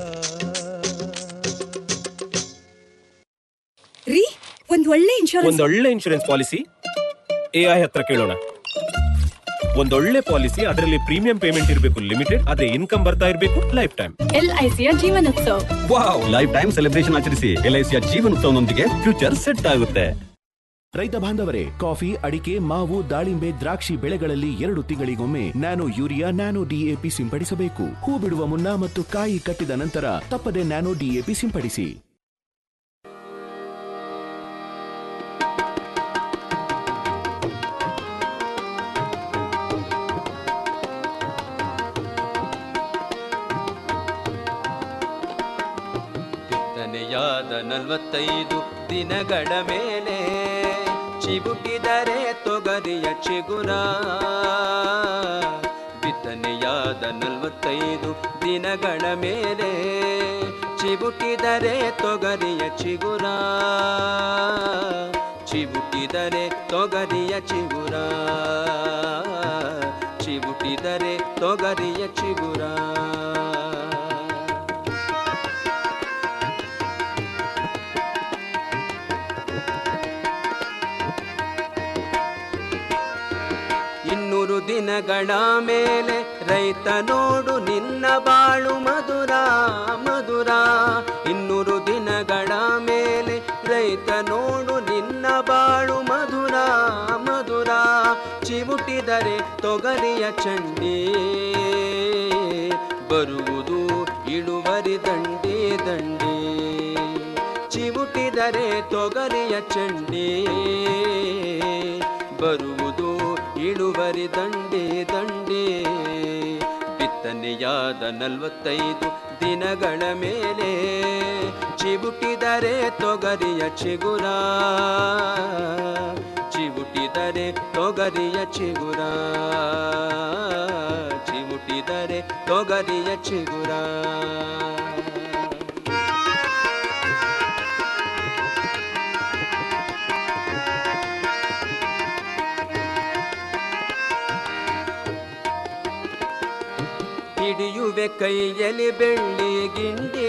[SPEAKER 10] ರೀ ಒಂದ್ ಒಳ್ಳೆ ಇನ್ಶೂರೆನ್ಸ್
[SPEAKER 11] ಒಂದೊಳ್ಳೆ ಇನ್ಶೂರೆನ್ಸ್ ಪಾಲಿಸಿ ಎ ಐ ಹತ್ರ ಕೇಳೋಣ ಒಂದೊಳ್ಳೆ ಪಾಲಿಸಿ ಅದರಲ್ಲಿ ಪ್ರೀಮಿಯಂ ಪೇಮೆಂಟ್ ಇರಬೇಕು ಲಿಮಿಟೆಡ್ ಅದೇ ಇನ್ಕಮ್ ಬರ್ತಾ ಇರಬೇಕು ಲೈಫ್ ಟೈಮ್
[SPEAKER 10] ಎಲ್ ಐ ಸಿಯ Jeevanotsava
[SPEAKER 11] wow life time celebration ಆಚರಿಸಿ ಎಲ್ ಐ ಸಿಯ ಜೀವನೋತ್ಸವನೊಂದಿಗೆ ಫ್ಯೂಚರ್ ಸೆಟ್ ಆಗುತ್ತೆ
[SPEAKER 12] ರೈತ ಬಾಂಧವರೇ ಕಾಫಿ ಅಡಿಕೆ ಮಾವು ದಾಳಿಂಬೆ ದ್ರಾಕ್ಷಿ ಬೆಳೆಗಳಲ್ಲಿ ಎರಡು ತಿಂಗಳಿಗೊಮ್ಮೆ ನ್ಯಾನೋ ಯೂರಿಯಾ ನ್ಯಾನೋ ಡಿಎಪಿ ಸಿಂಪಡಿಸಬೇಕು ಹೂ ಬಿಡುವ ಮುನ್ನ ಮತ್ತು ಕಾಯಿ ಕಟ್ಟಿದ ನಂತರ ತಪ್ಪದೆ ನ್ಯಾನೋ ಡಿಎಪಿ ಸಿಂಪಡಿಸಿ
[SPEAKER 8] ಬಿತ್ತನೆಯಾದ ನಲವತ್ತೈದು ದಿನಗಳ ಮೇಲೆ ಚಿಬುಟಿದರೆ ತೊಗರಿಯ ಚಿಗುರ ಬಿತ್ತನೆಯಾದ ನಲವತ್ತೈದು ದಿನಗಳ ಮೇಲೆ ಚಿಬುಟಿದರೆ ತೊಗರಿಯ ಚಿಗುರ ಚಿಬುಟಿದರೆ ತೊಗರಿಯ ಚಿಗುರ ಚಿಬುಟಿದರೆ ತೊಗರಿಯ ಚಿಗುರ ಇನ್ನೂರು ದಿನಗಳ ಮೇಲೆ ರೈತ ನೋಡು ನಿನ್ನ ಬಾಳು ಮಧುರ ಮಧುರ ಇನ್ನೂರು ದಿನಗಳ ಮೇಲೆ ರೈತ ನೋಡು ನಿನ್ನ ಬಾಳು ಮಧುರ ಮಧುರ ಚಿವುಟಿದರೆ ತೊಗರಿಯ ಚಂಡಿ ಬರುವುದು ಇಳುವರಿ ದಂಡಿ ದಂಡಿ ಚಿವುಟಿದರೆ ತೊಗರಿಯ ಚಂಡಿ ಬರುವುದು ಇಳುವರಿ ದಂಡಿ ದಂಡಿ ಬಿತ್ತನೆಯಾದ ನಲವತ್ತೈದು ದಿನಗಳ ಮೇಲೆ ಚಿಬುಟಿದರೆ ತೊಗರಿಯ ಚಿಗುರ ಚಿಬುಟಿದರೆ ತೊಗರಿಯ ಚಿಗುರ ಚಿಬುಟಿದರೆ ತೊಗರಿಯ ಚಿಗುರ ಹಿಡಿಯುವೆ ಕೈಯಲ್ಲಿ ಬೆಳ್ಳಿ ಗಿಂಡಿ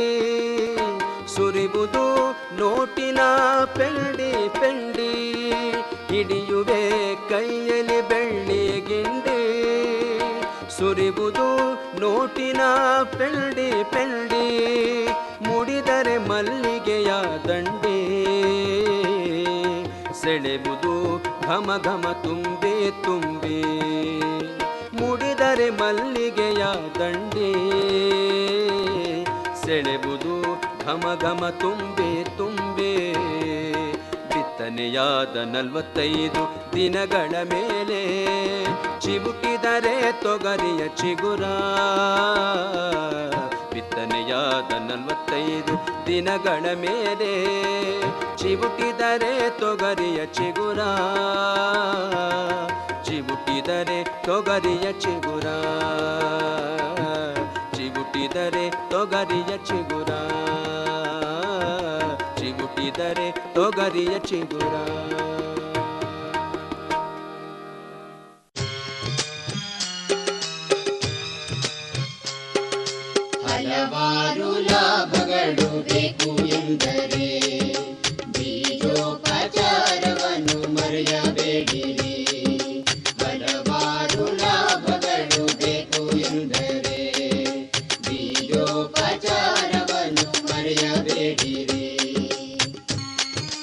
[SPEAKER 8] ಸುರಿಬುದು ನೋಟಿನ ಪೆಂಡಿ ಪೆಂಡಿ ಹಿಡಿಯುವೆ ಕೈಯಲ್ಲಿ ಬೆಳ್ಳಿ ಗಿಂಡಿ ಸುರಿಬುದು ನೋಟಿನ ಪೆಂಡಿ ಪೆಂಡಿ ಮುಡಿದರೆ ಮಲ್ಲಿಗೆಯ ದಂಡಿ ಸೆಳೆಬುದು ಘಮ ಘಮ ತುಂಬೆ ತುಂಬಿ ಮುಡಿದರೆ ಮಲ್ಲಿಗೆಯ ದಂಡಿ ಸೆಳೆಬುದು ಘಮ ಘಮ ತುಂಬೆ ತುಂಬೆ ಬಿತ್ತನೆಯಾದ ನಲವತ್ತೈದು ದಿನಗಳ ಮೇಲೆ ಚಿಬುಟಿದರೆ ತೊಗರಿಯ ಚಿಗುರ ಬಿತ್ತನೆಯಾದ ನಲವತ್ತೈದು ದಿನಗಳ ಮೇಲೆ ಚಿಬುಟಿದರೆ ತೊಗರಿಯ ಚಿಗುರ ಚಿಬುಟಿದರೆ ತೊಗರಿಯ ಚಿಗುರ ಚಿಬುಟಿದರೆ ತೊಗರಿಯ ಚಿಗುರ ಚಿಬುಟಿದರೆ ತೊಗರಿಯ ಚಿಗುರ
[SPEAKER 7] ಹಲವಾರು ಲಾಭಗಳು ಬೇಕು ಎಂದರೆ ಬೀಜೋಪಚಾರವನ್ನು ಮರೆಯಬೇಡಿರಿ ಹಲವಾರು ಲಾಭಗಳು ಬೇಕು ಎಂದರೆ ಬೀಜೋಪಚಾರವನ್ನು ಮರೆಯಬೇಡಿರಿ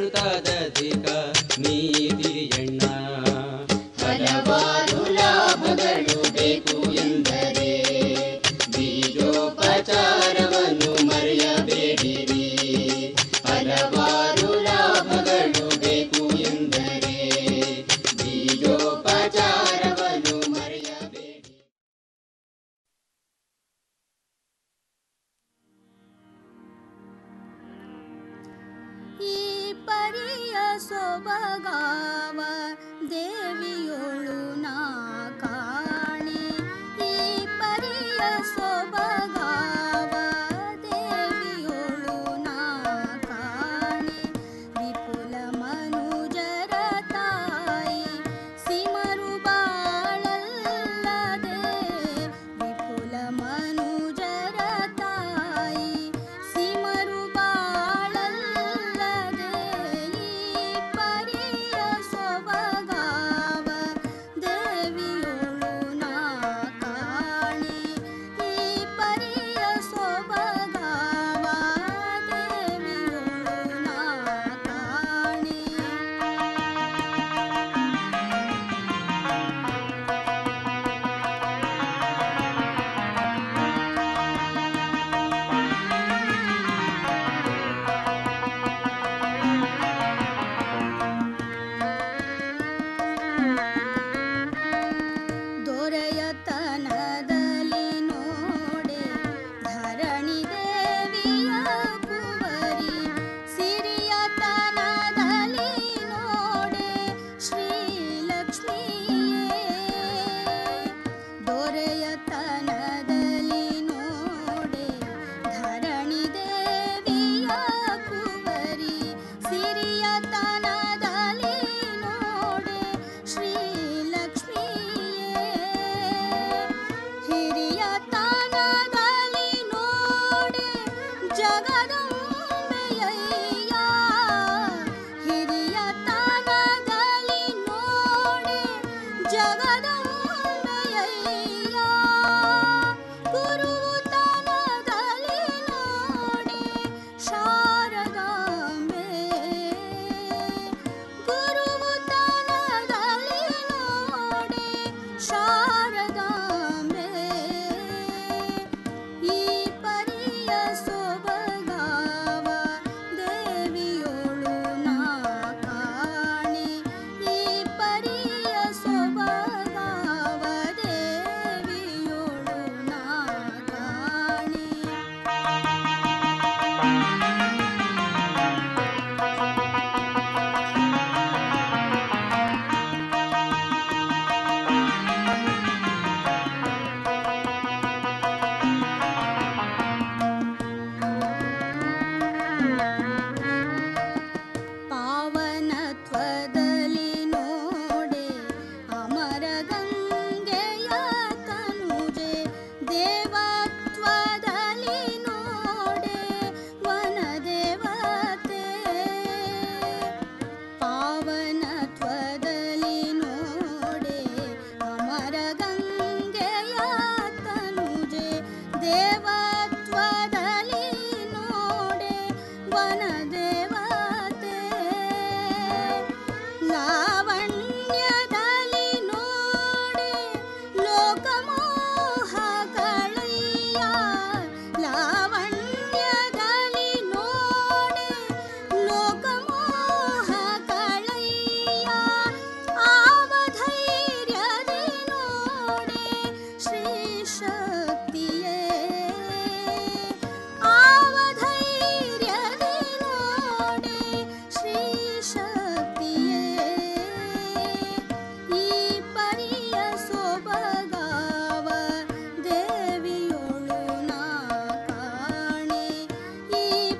[SPEAKER 8] ತದಧಿಕ ನೀತಿರಿಯಣ್ಣ
[SPEAKER 7] ಹಲವಾರು ಲಾಭಗಳು ಬೇಕು ಎಂದರೆ ಬೀಜೋಪಚಾರವನ್ನು ಮರೆಯಬೇಡಿರಿ ಹಲವಾರು ಲಾಭಗಳು ಬೇಕು ಎಂದರೆ ಬೀಜೋಪಚಾರವನ್ನು ಮರೆಯಬೇಡಿ
[SPEAKER 13] ಈ ಪರಿಯ ಸೊಬಗಾವ ದೇವಿಯೊಳು ನಾ ಕಾಣೆ ಈ ಪರಿಯ ಸೊಬಗಾವ ದೇವಿಯೊಳು ನಾ ಕಾಣೆ ವಿಪುಲ ಮನುಜರ ತಾಯಿ ಸಿಮರು ಬಾಳಲ್ಲದೆ ವಿಪುಲ ಮನುಜರ ತಾಯಿ ಸಿಮರು ಬಾಳಲ್ಲದೆ ಈ ಪರಿಯ ಸೊಬಗಾವ ದೇವಿಯೊಳು ನಾ ಕಾಣೆ ಈ ಪರಿಯ ಸೊಬಗಾವ ದೇವಿಯೊಳು ನಾ ಕಾಣೆ ದೊರೆಯತನದಲ್ಲಿ ನೋಡೆ ಧರಣಿ ದೇವಿಯ ಕುವರಿ ಸಿರಿಯತನದಲ್ಲಿ ನೋಡೆ ಶ್ರೀಲಕ್ಷ್ಮಿಯೇ ದೊರೆಯತನದಲ್ಲಿ ನೋಡೆ ಧರಣಿ ದೇವಿಯ ಕುವರಿ ಸಿರಿಯತನ